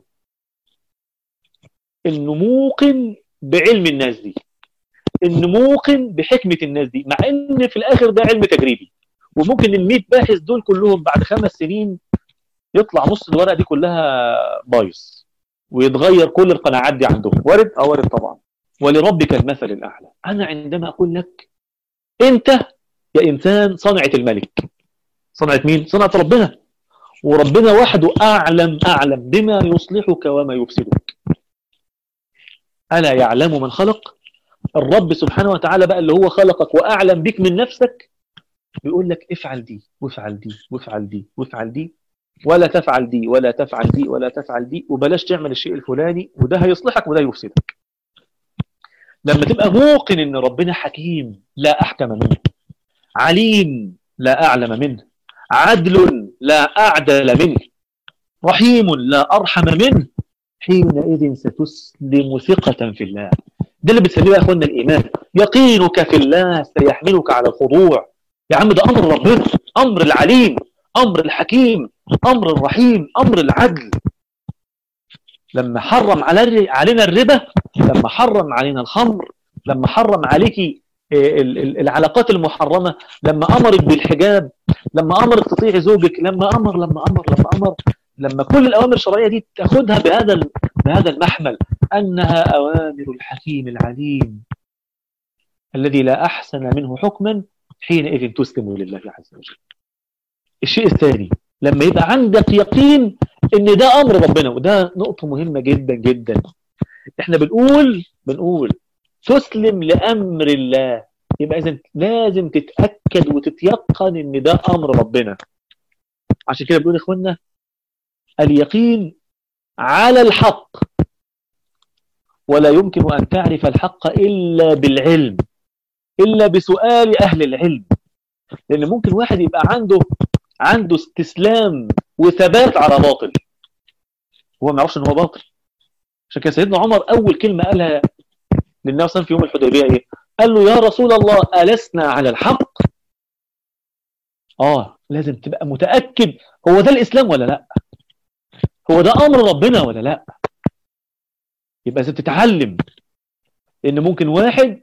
S1: انه موقن بعلم الناس دي انه موقن بحكمه الناس دي مع ان في الاخر ده علم تجريبي وممكن ال 100 باحث دول كلهم بعد خمس سنين يطلع نص الورقه دي كلها بايظ ويتغير كل القناعات دي عندهم وارد اه وارد طبعا ولربك المثل الاعلى انا عندما اقول لك انت يا انسان صنعه الملك صنعه مين صنعه ربنا وربنا وحده اعلم اعلم بما يصلحك وما يفسدك الا يعلم من خلق الرب سبحانه وتعالى بقى اللي هو خلقك واعلم بك من نفسك بيقول لك افعل دي وافعل دي وافعل دي وافعل دي ولا تفعل دي ولا تفعل دي ولا تفعل دي وبلاش تعمل الشيء الفلاني وده هيصلحك وده يفسدك لما تبقى موقن ان ربنا حكيم لا احكم منه عليم لا اعلم منه عدل لا اعدل منه رحيم لا ارحم منه حينئذ ستسلم ثقة في الله ده اللي بتسميه يا اخوانا الايمان يقينك في الله سيحملك على الخضوع يا عم ده امر ربنا امر العليم امر الحكيم امر الرحيم امر العدل لما حرم علينا الربا لما حرم علينا الخمر لما حرم عليك العلاقات المحرمة لما أمرك بالحجاب لما أمرك تطيعي زوجك لما أمر لما أمر لما أمر لما كل الأوامر الشرعية دي تاخدها بهذا بهذا المحمل أنها أوامر الحكيم العليم الذي لا أحسن منه حكما حينئذ تسلم لله عز وجل الشيء الثاني لما يبقى عندك يقين ان ده امر ربنا وده نقطة مهمة جدا جدا احنا بنقول بنقول تسلم لامر الله يبقى اذا لازم تتاكد وتتيقن ان ده امر ربنا عشان كده بنقول يا اخوانا اليقين على الحق ولا يمكن ان تعرف الحق الا بالعلم الا بسؤال اهل العلم لان ممكن واحد يبقى عنده عنده استسلام وثبات على باطل هو ما يعرفش ان هو باطل عشان كده سيدنا عمر اول كلمه قالها للنبي صلى في يوم الحديبيه ايه قال له يا رسول الله ألسنا على الحق اه لازم تبقى متاكد هو ده الاسلام ولا لا هو ده امر ربنا ولا لا يبقى لازم تتعلم ان ممكن واحد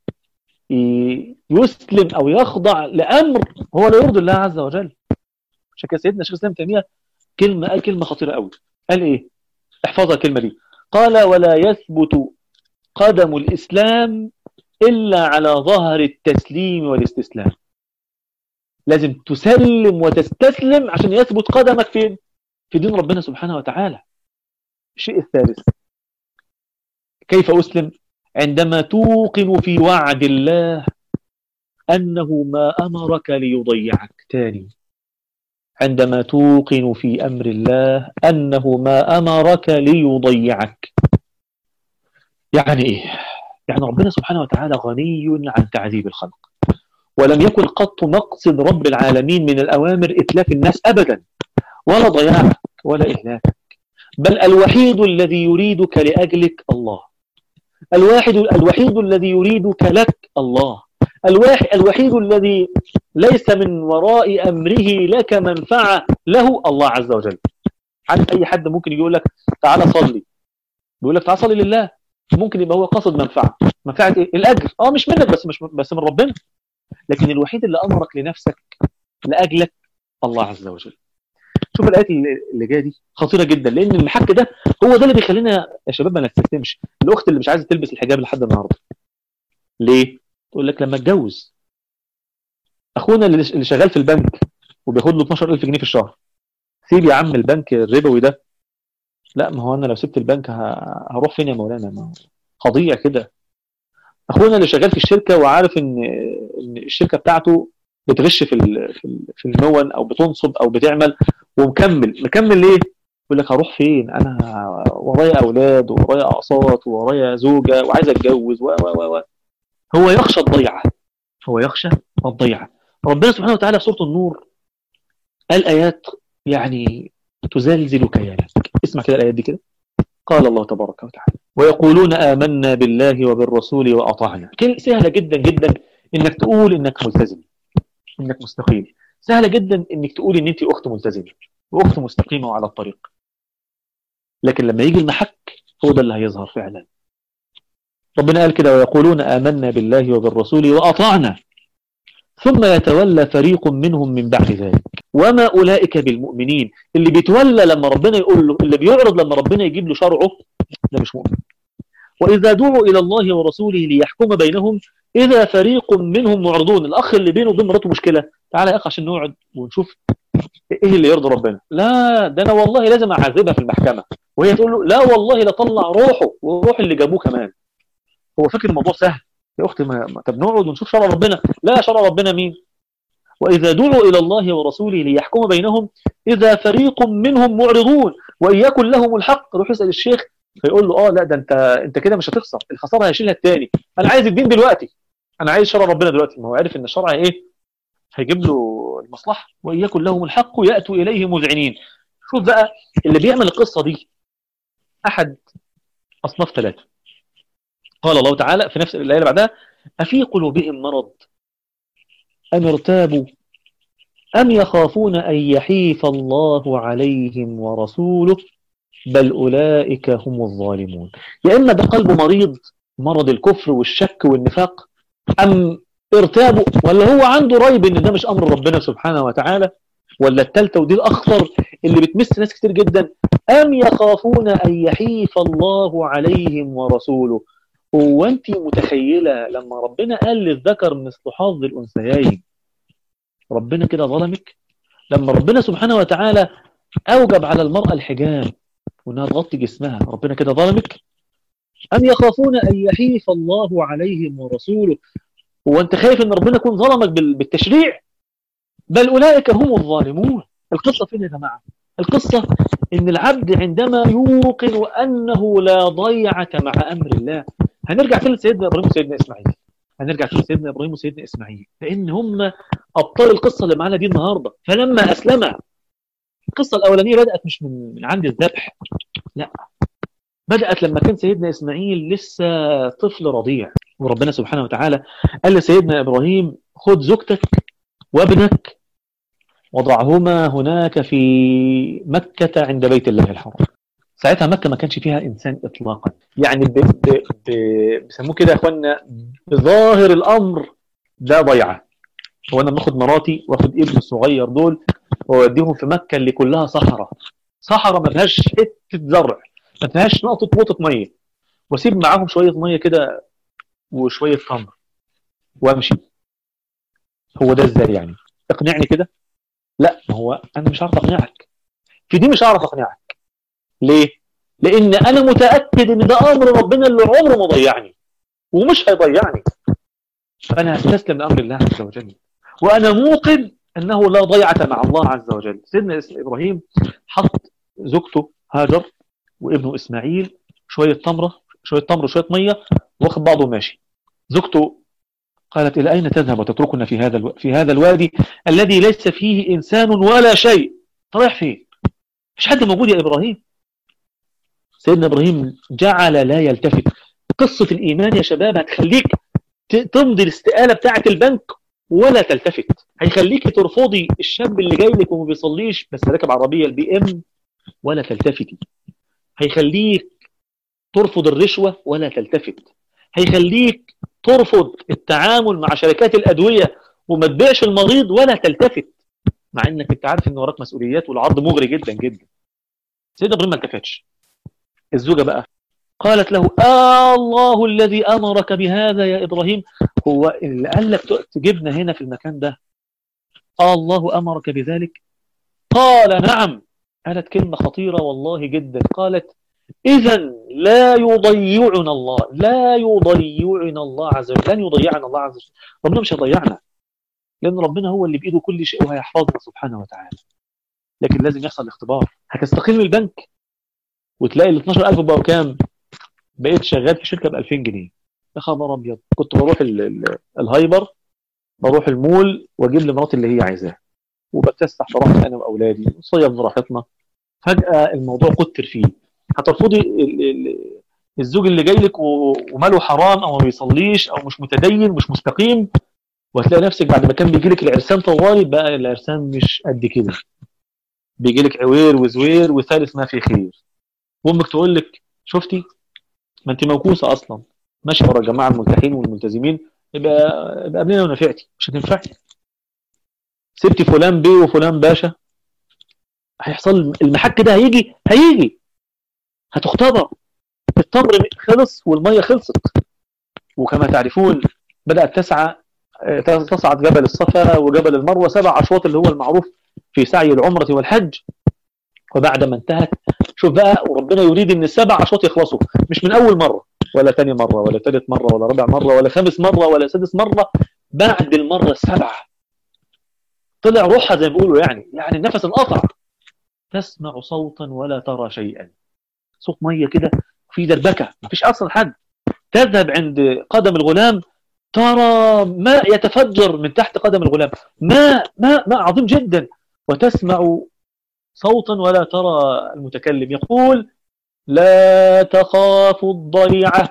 S1: يسلم او يخضع لامر هو لا يرضي الله عز وجل عشان كده سيدنا شيخ الاسلام تيميه كلمه قال كلمه خطيره قوي قال ايه احفظها الكلمه دي قال ولا يثبت قدم الاسلام الا على ظهر التسليم والاستسلام لازم تسلم وتستسلم عشان يثبت قدمك فين في دين ربنا سبحانه وتعالى الشيء الثالث كيف أسلم عندما توقن في وعد الله أنه ما أمرك ليضيعك تاني عندما توقن في أمر الله أنه ما أمرك ليضيعك يعني إيه؟ يعني ربنا سبحانه وتعالى غني عن تعذيب الخلق ولم يكن قط مقصد رب العالمين من الأوامر إتلاف الناس أبدا ولا ضياعك ولا إهلاكك بل الوحيد الذي يريدك لأجلك الله الواحد الوحيد الذي يريدك لك الله الواحد الوحيد الذي ليس من وراء أمره لك منفعة له الله عز وجل عارف أي حد ممكن يقول لك تعالى صلي بيقول لك تعالى صلي لله ممكن يبقى هو قصد منفعة منفعة إيه؟ الأجر اه مش منك بس مش بس من ربنا لكن الوحيد اللي أمرك لنفسك لأجلك الله عز وجل شوف الآيات اللي جايه دي خطيرة جدا لأن المحك ده هو ده اللي بيخلينا يا شباب ما نستسلمش الأخت اللي مش عايزة تلبس الحجاب لحد النهارده ليه؟ تقول لك لما اتجوز اخونا اللي شغال في البنك وبياخد له 12000 جنيه في الشهر سيب يا عم البنك الربوي ده لا ما هو انا لو سبت البنك هروح فين يا مولانا ما هضيع كده اخونا اللي شغال في الشركه وعارف ان ان الشركه بتاعته بتغش في في المون او بتنصب او بتعمل ومكمل مكمل ليه يقول لك هروح فين انا ورايا اولاد ورايا اقساط ورايا زوجه وعايز اتجوز و و و هو يخشى الضيعه هو يخشى الضيعه ربنا سبحانه وتعالى في سوره النور قال ايات يعني تزلزل كيانك اسمع كده الايات دي كده قال الله تبارك وتعالى ويقولون آمنا بالله وبالرسول وأطعنا كلمة سهلة جدا جدا إنك تقول إنك ملتزم إنك مستقيم سهلة جدا إنك تقول إن أنت أخت ملتزمة وأخت مستقيمة وعلى الطريق لكن لما يجي المحك هو ده اللي هيظهر فعلا ربنا قال كده ويقولون آمنا بالله وبالرسول وأطعنا ثم يتولى فريق منهم من بعد ذلك وما أولئك بالمؤمنين اللي بيتولى لما ربنا يقول له اللي بيعرض لما ربنا يجيب له شرعه ده مش مؤمن وإذا دعوا إلى الله ورسوله ليحكم بينهم إذا فريق منهم معرضون الأخ اللي بينه وبين مراته مشكلة تعالى يا أخ عشان نقعد ونشوف إيه اللي يرضي ربنا لا ده أنا والله لازم أعذبها في المحكمة وهي تقول له لا والله لطلع روحه وروح اللي جابوه كمان هو فاكر الموضوع سهل يا أختي ما طب نقعد ونشوف شرع ربنا لا شرع ربنا مين وإذا دعوا إلى الله ورسوله ليحكم بينهم إذا فريق منهم معرضون وإن يكن لهم الحق روح يسأل الشيخ فيقول له اه لا ده انت انت كده مش هتخسر الخساره هيشيلها الثاني انا عايز الدين دلوقتي انا عايز شرع ربنا دلوقتي ما هو عارف ان الشرع ايه هيجيب له المصلحه وان يكن لهم الحق ياتوا اليه مذعنين شوف بقى اللي بيعمل القصه دي احد اصناف ثلاثه قال الله تعالى في نفس الايه اللي بعدها افي قلوبهم مرض ام ارتابوا ام يخافون ان يحيف الله عليهم ورسوله بل أولئك هم الظالمون يا إما ده قلبه مريض مرض الكفر والشك والنفاق أم ارتابوا ولا هو عنده ريب إن ده مش أمر ربنا سبحانه وتعالى ولا التالتة ودي الأخطر اللي بتمس ناس كتير جدا أم يخافون أن يحيف الله عليهم ورسوله هو أنت متخيلة لما ربنا قال للذكر مثل حظ الأنثيين ربنا كده ظلمك لما ربنا سبحانه وتعالى أوجب على المرأة الحجاب وأنها تغطي جسمها ربنا كده ظلمك أم يخافون أن يحيف الله عليهم ورسوله هو أنت خايف أن ربنا يكون ظلمك بالتشريع بل أولئك هم الظالمون القصة فين يا جماعة القصة إن العبد عندما يوقن أنه لا ضيعة مع أمر الله هنرجع تاني لسيدنا إبراهيم وسيدنا إسماعيل هنرجع تاني لسيدنا إبراهيم وسيدنا إسماعيل لأن هم أبطال القصة اللي معانا دي النهاردة فلما أسلم القصة الأولانية بدأت مش من, من عند الذبح لا بدأت لما كان سيدنا إسماعيل لسه طفل رضيع وربنا سبحانه وتعالى قال لسيدنا إبراهيم خذ زوجتك وابنك وضعهما هناك في مكة عند بيت الله الحرام ساعتها مكة ما كانش فيها إنسان إطلاقا يعني ب... ب... ب... بيسموه كده يا أخوانا بظاهر الأمر ده ضيعة هو أنا باخد مراتي واخد ابني الصغير دول وأوديهم في مكة اللي كلها صحراء صحراء ما فيهاش حتة زرع ما فيهاش نقطة نقطة مية واسيب معاهم شوية مية كده وشوية تمر وامشي هو ده ازاي يعني اقنعني كده لا ما هو انا مش عارف اقنعك في دي مش عارف اقنعك ليه لان انا متاكد ان ده امر ربنا اللي عمره ما ضيعني ومش هيضيعني فانا هستسلم لامر الله عز وجل وانا موقن انه لا ضيعه مع الله عز وجل سيدنا ابراهيم حط زوجته هاجر وابنه اسماعيل شويه تمره شويه تمر وشويه ميه واخد بعضه ماشي زوجته قالت إلى أين تذهب وتتركنا في هذا الو... في هذا الوادي الذي ليس فيه إنسان ولا شيء رايح فين مش حد موجود يا إبراهيم سيدنا إبراهيم جعل لا يلتفت قصة الإيمان يا شباب هتخليك تمضي الاستقالة بتاعة البنك ولا تلتفت هيخليك ترفضي الشاب اللي جاي لك وما بيصليش بس راكب عربية البي ام ولا تلتفتي هيخليك ترفض الرشوة ولا تلتفت هيخليك ترفض التعامل مع شركات الأدوية وما تبيعش المريض ولا تلتفت مع انك انت عارف ان وراك مسؤوليات والعرض مغري جدا جدا سيدنا ابراهيم ما التفتش الزوجه بقى قالت له آه الله الذي امرك بهذا يا ابراهيم هو اللي قال لك تجيبنا هنا في المكان ده آه الله امرك بذلك قال نعم قالت كلمه خطيره والله جدا قالت إذا لا يضيعنا الله لا يضيعنا الله عز وجل لن يضيعنا الله عز وجل ربنا مش هيضيعنا لأن ربنا هو اللي بإيده كل شيء وهيحفظنا سبحانه وتعالى لكن لازم يحصل اختبار هتستقيل من البنك وتلاقي ال 12000 بقوا كام بقيت شغال في شركة ب 2000 جنيه يا خبر أبيض كنت بروح ال ال الهايبر بروح المول واجيب لمراتي اللي هي عايزاه وبتفسح براحتي انا واولادي نصيف براحتنا فجاه الموضوع كتر فيه هترفضي الزوج اللي جاي لك وماله حرام او ما بيصليش او مش متدين مش مستقيم وهتلاقي نفسك بعد ما كان بيجي لك العرسان طوالي بقى العرسان مش قد كده بيجي لك عوير وزوير وثالث ما في خير وامك تقول لك شفتي ما انت موكوسه اصلا ماشيه ورا الجماعه الملتحين والملتزمين يبقى يبقى قبلنا ونفعتي مش هتنفعي سبتي فلان بيه وفلان باشا هيحصل المحك ده هيجي هيجي هتختبر التمر خلص والمية خلصت وكما تعرفون بدأت تسعى تصعد جبل الصفا وجبل المروة سبع أشواط اللي هو المعروف في سعي العمرة والحج وبعد ما انتهت شوف بقى وربنا يريد ان السبع أشواط يخلصوا مش من أول مرة ولا ثاني مرة ولا ثالث مرة ولا رابع مرة ولا خامس مرة ولا سادس مرة بعد المرة السبعة طلع روحها زي ما بيقولوا يعني يعني النفس انقطع تسمع صوتا ولا ترى شيئا صوت ميه كده في دربكه ما فيش اصلا حد تذهب عند قدم الغلام ترى ماء يتفجر من تحت قدم الغلام ماء ماء ماء عظيم جدا وتسمع صوتا ولا ترى المتكلم يقول لا تخافوا الضيعة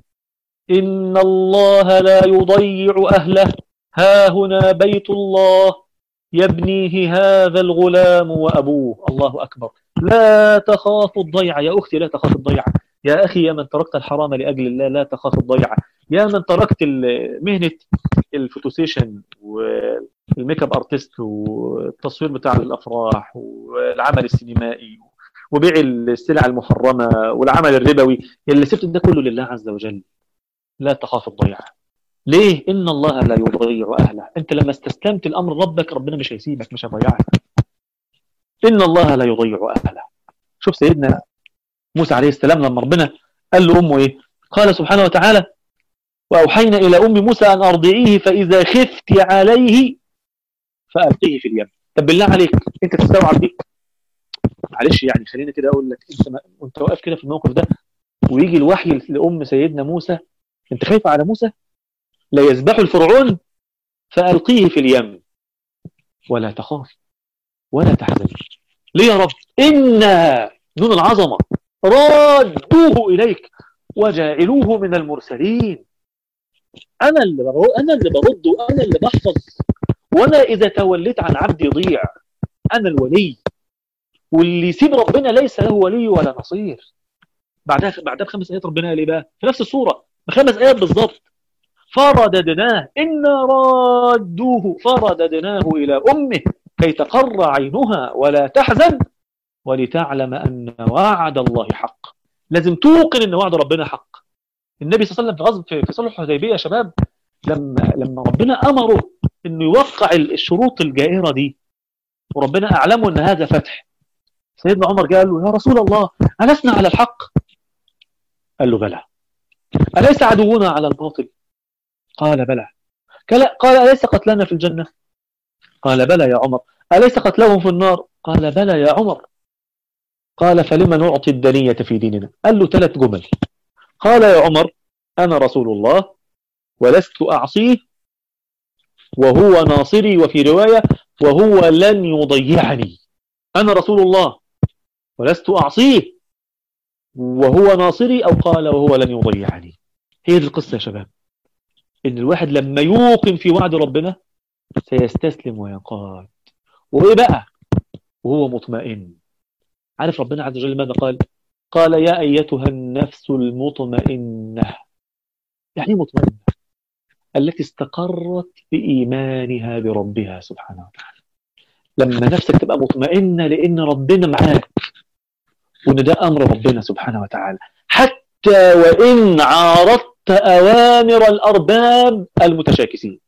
S1: إن الله لا يضيع أهله ها هنا بيت الله يبنيه هذا الغلام وأبوه الله أكبر لا تخاف الضيعة يا أختي لا تخاف الضيعة يا أخي يا من تركت الحرام لأجل الله لا تخاف الضيعة يا من تركت مهنة الفوتوسيشن والميك اب ارتست والتصوير بتاع الافراح والعمل السينمائي وبيع السلع المحرمة والعمل الربوي اللي سبت ده كله لله عز وجل لا تخاف الضيعة ليه؟ إن الله لا يضيع أهله أنت لما استسلمت الأمر ربك ربنا مش هيسيبك مش هيضيعك إن الله لا يضيع أهله شوف سيدنا موسى عليه السلام لما ربنا قال له أمه إيه قال سبحانه وتعالى وأوحينا إلى أم موسى أن أرضعيه فإذا خفت عليه فألقيه في اليم طب بالله عليك أنت تستوعب دي معلش يعني خلينا كده أقول لك أنت وأنت واقف كده في الموقف ده ويجي الوحي لأم سيدنا موسى أنت خايف على موسى لا يذبح الفرعون فألقيه في اليم ولا تخاف ولا تحزن ليه يا رب إنا نون العظمة رادوه إليك وجاعلوه من المرسلين أنا اللي برد أنا اللي برد وأنا اللي بحفظ وأنا إذا توليت عن عبدي يضيع أنا الولي واللي يسيب ربنا ليس له ولي ولا نصير بعدها بعدها بخمس آيات ربنا قال إيه بقى في نفس الصورة بخمس آيات بالظبط فرددناه إنا رادوه فرددناه إلى أمه كي تقر عينها ولا تحزن ولتعلم أن وعد الله حق لازم توقن أن وعد ربنا حق النبي صلى الله عليه وسلم في غزو في صلح الحديبيه يا شباب لما لما ربنا امره انه يوقع الشروط الجائره دي وربنا اعلمه ان هذا فتح سيدنا عمر قال له يا رسول الله ألسنا على الحق قال له بلى أليس عدونا على الباطل قال بلى قال أليس قتلنا في الجنة قال بلى يا عمر أليس قتلهم في النار قال بلى يا عمر قال فلما نعطي الدنية في ديننا قال له ثلاث جمل قال يا عمر أنا رسول الله ولست أعصيه وهو ناصري وفي رواية وهو لن يضيعني أنا رسول الله ولست أعصيه وهو ناصري أو قال وهو لن يضيعني هي دي القصة يا شباب إن الواحد لما يوقن في وعد ربنا سيستسلم وينقاد وإيه بقى وهو مطمئن عارف ربنا عز وجل ماذا قال قال يا أيتها النفس المطمئنة يعني مطمئنة التي استقرت بإيمانها بربها سبحانه وتعالى لما نفسك تبقى مطمئنة لأن ربنا معاك وأن ده أمر ربنا سبحانه وتعالى حتى وإن عارضت أوامر الأرباب المتشاكسين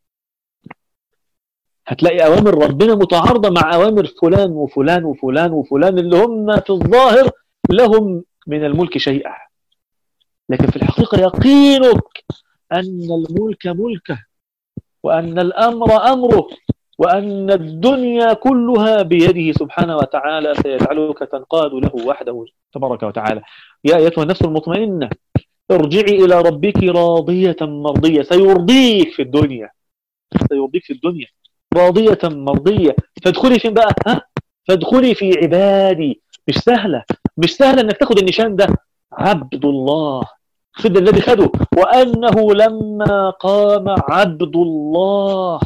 S1: هتلاقي أوامر ربنا متعارضة مع أوامر فلان وفلان وفلان وفلان اللي هم في الظاهر لهم من الملك شيئا لكن في الحقيقة يقينك أن الملك ملكه وأن الأمر أمره وأن الدنيا كلها بيده سبحانه وتعالى سيجعلك تنقاد له وحده تبارك وتعالى يا أيتها النفس المطمئنة ارجعي إلى ربك راضية مرضية سيرضيك في الدنيا سيرضيك في الدنيا راضية مرضية فادخلي فين بقى ها فادخلي في عبادي مش سهلة مش سهلة انك تاخد النشان ده عبد الله خد الذي خده وأنه لما قام عبد الله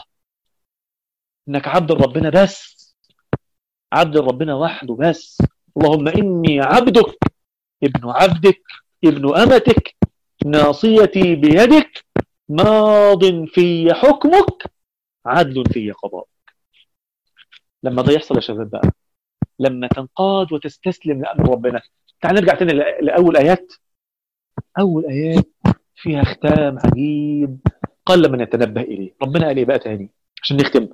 S1: انك عبد ربنا بس عبد ربنا وحده بس اللهم إني عبدك ابن عبدك ابن أمتك ناصيتي بيدك ماض في حكمك عدل في قضاء لما ده يحصل يا شباب بقى لما تنقاد وتستسلم لأمر ربنا تعال نرجع تاني لأول آيات أول آيات فيها ختام عجيب قل من يتنبه إليه ربنا قال إيه بقى تاني عشان نختم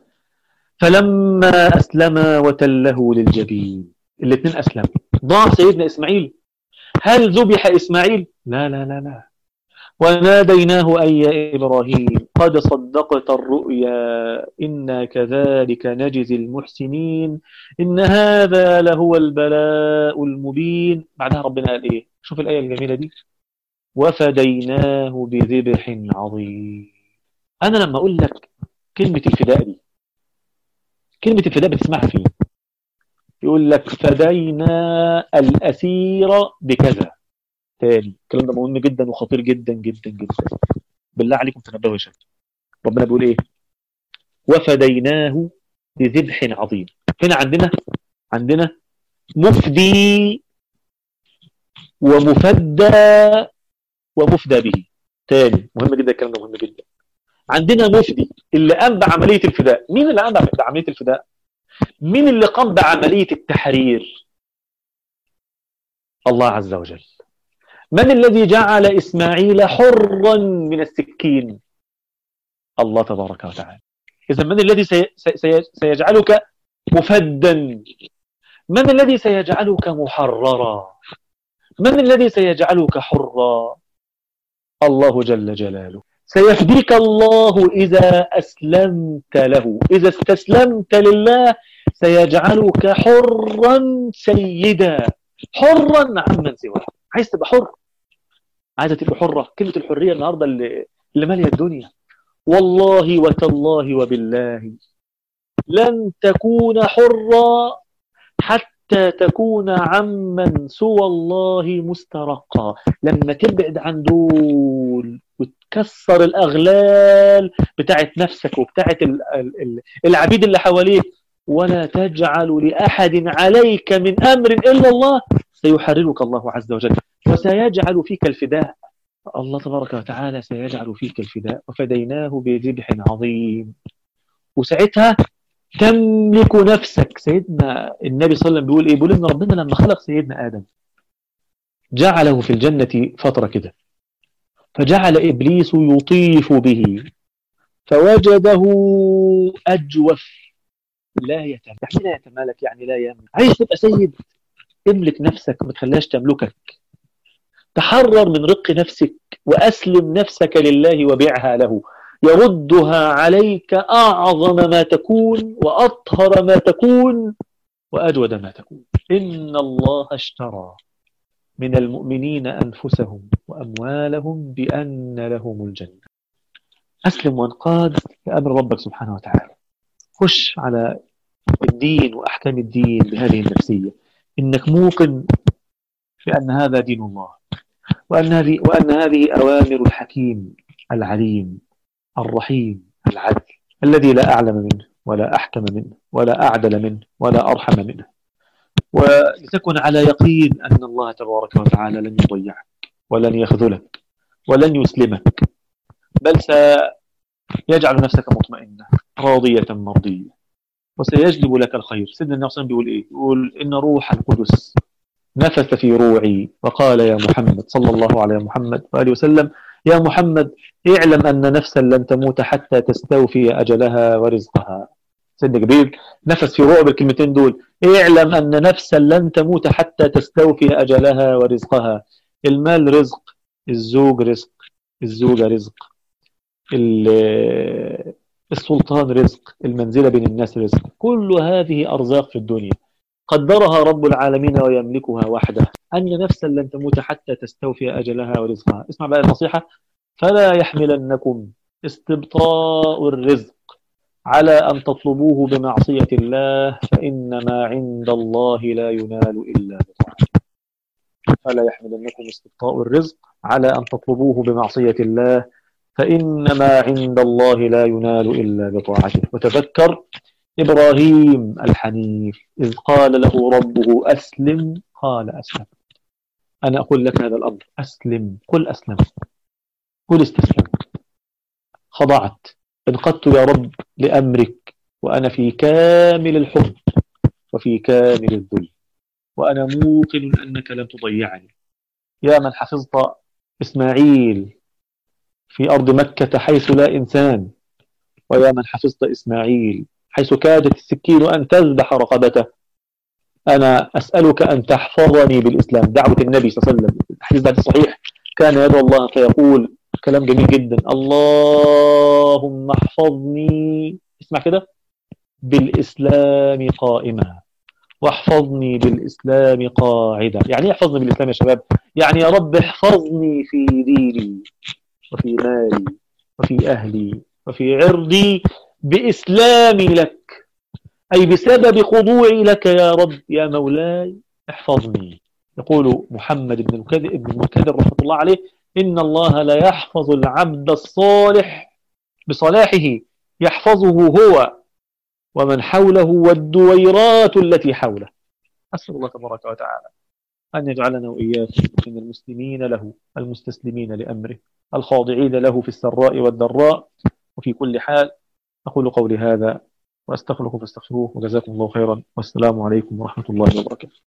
S1: فلما أسلم وتله للجبين الاثنين أسلموا ضاع سيدنا إسماعيل هل ذبح إسماعيل لا لا لا لا وناديناه أي يا إبراهيم قد صدقت الرؤيا إنا كذلك نجزي المحسنين إن هذا لهو البلاء المبين بعدها ربنا قال إيه شوف الآية الجميلة دي وفديناه بذبح عظيم أنا لما أقول لك كلمة الفداء دي كلمة الفداء بتسمعها فين يقول لك فدينا الأسير بكذا تاني الكلام ده مهم جدا وخطير جدا جدا جدا بالله عليكم تنبهوا يا شباب ربنا بيقول ايه وفديناه بذبح عظيم هنا عندنا عندنا مفدي ومفدى ومفدى به تاني مهم جدا الكلام ده مهم جدا عندنا مفدي اللي قام بعملية الفداء مين اللي قام بعملية الفداء مين اللي قام بعملية التحرير الله عز وجل من الذي جعل إسماعيل حرا من السكين الله تبارك وتعالى إذا من الذي سيجعلك مفدا من الذي سيجعلك محررا من الذي سيجعلك حرا الله جل جلاله سيفديك الله إذا أسلمت له إذا استسلمت لله سيجعلك حرا سيدا حرا عمن سواه عايز تبقى حر عايزة تبقى حرة كلمة الحرية النهاردة اللي, اللي مالية الدنيا والله وتالله وبالله لن تكون حرا حتى تكون عمن سوى الله مسترقا لما تبعد عن دول وتكسر الأغلال بتاعت نفسك وبتاعت العبيد اللي حواليك ولا تجعل لأحد عليك من أمر إلا الله سيحررك الله عز وجل وسيجعل فيك الفداء الله تبارك وتعالى سيجعل فيك الفداء وفديناه بذبح عظيم وساعتها تملك نفسك سيدنا النبي صلى الله عليه وسلم بيقول ايه بيقول ان ربنا لما خلق سيدنا ادم جعله في الجنة فترة كده فجعل ابليس يطيف به فوجده اجوف لا يتمالك يعني لا يتمالك يعني لا يملك عايز تبقى سيد املك نفسك وما تخليهاش تملكك تحرر من رق نفسك وأسلم نفسك لله وبيعها له يردها عليك أعظم ما تكون وأطهر ما تكون وأجود ما تكون إن الله اشترى من المؤمنين أنفسهم وأموالهم بأن لهم الجنة أسلم وانقاد لأمر ربك سبحانه وتعالى خش على الدين وأحكام الدين بهذه النفسية إنك موقن بأن هذا دين الله وأن هذه, وأن هذه أوامر الحكيم العليم الرحيم العدل الذي لا أعلم منه ولا أحكم منه ولا أعدل منه ولا أرحم منه ولتكن على يقين أن الله تبارك وتعالى لن يضيعك ولن يخذلك ولن يسلمك بل سيجعل نفسك مطمئنة راضية مرضية وسيجلب لك الخير سيدنا النبي صلى بيقول إيه يقول إن روح القدس نفث في روعي وقال يا محمد صلى الله عليه محمد وآله وسلم يا محمد اعلم أن نفسا لن تموت حتى تستوفي أجلها ورزقها سيدنا جبريل نفس في روع بالكلمتين دول اعلم أن نفسا لن تموت حتى تستوفي أجلها ورزقها المال رزق الزوج رزق الزوجة رزق السلطان رزق المنزلة بين الناس رزق كل هذه أرزاق في الدنيا قدرها رب العالمين ويملكها وحده أن نفسا لن تموت حتى تستوفي أجلها ورزقها اسمع بقى النصيحة فلا يحملنكم استبطاء الرزق على أن تطلبوه بمعصية الله فإن ما عند الله لا ينال إلا بطاعته فلا يحملنكم استبطاء الرزق على أن تطلبوه بمعصية الله فإن ما عند الله لا ينال إلا بطاعته وتذكر إبراهيم الحنيف إذ قال له ربه أسلم قال أسلم أنا أقول لك هذا الأمر أسلم قل أسلم قل استسلم خضعت انقدت يا رب لأمرك وأنا في كامل الحب وفي كامل الذل وأنا موقن أنك لن تضيعني يا من حفظت إسماعيل في أرض مكة حيث لا إنسان ويا من حفظت إسماعيل حيث كادت السكين أن تذبح رقبته أنا أسألك أن تحفظني بالإسلام دعوة النبي صلى الله عليه وسلم الحديث بعد الصحيح كان يدعو الله فيقول كلام جميل جدا اللهم احفظني اسمع كده بالإسلام قائما واحفظني بالإسلام قاعدة يعني ايه احفظني بالإسلام يا شباب يعني يا رب احفظني في ديني وفي مالي وفي أهلي وفي عرضي بإسلامي لك أي بسبب خضوعي لك يا رب يا مولاي احفظني يقول محمد بن المكدر رحمة الله عليه إن الله لا يحفظ العبد الصالح بصلاحه يحفظه هو ومن حوله والدويرات التي حوله أسأل الله تبارك وتعالى أن يجعلنا وإياكم من المسلمين له المستسلمين لأمره الخاضعين له في السراء والضراء وفي كل حال أقول قولي هذا وأستغفركم فاستغفروه وجزاكم الله خيرا والسلام عليكم ورحمة الله وبركاته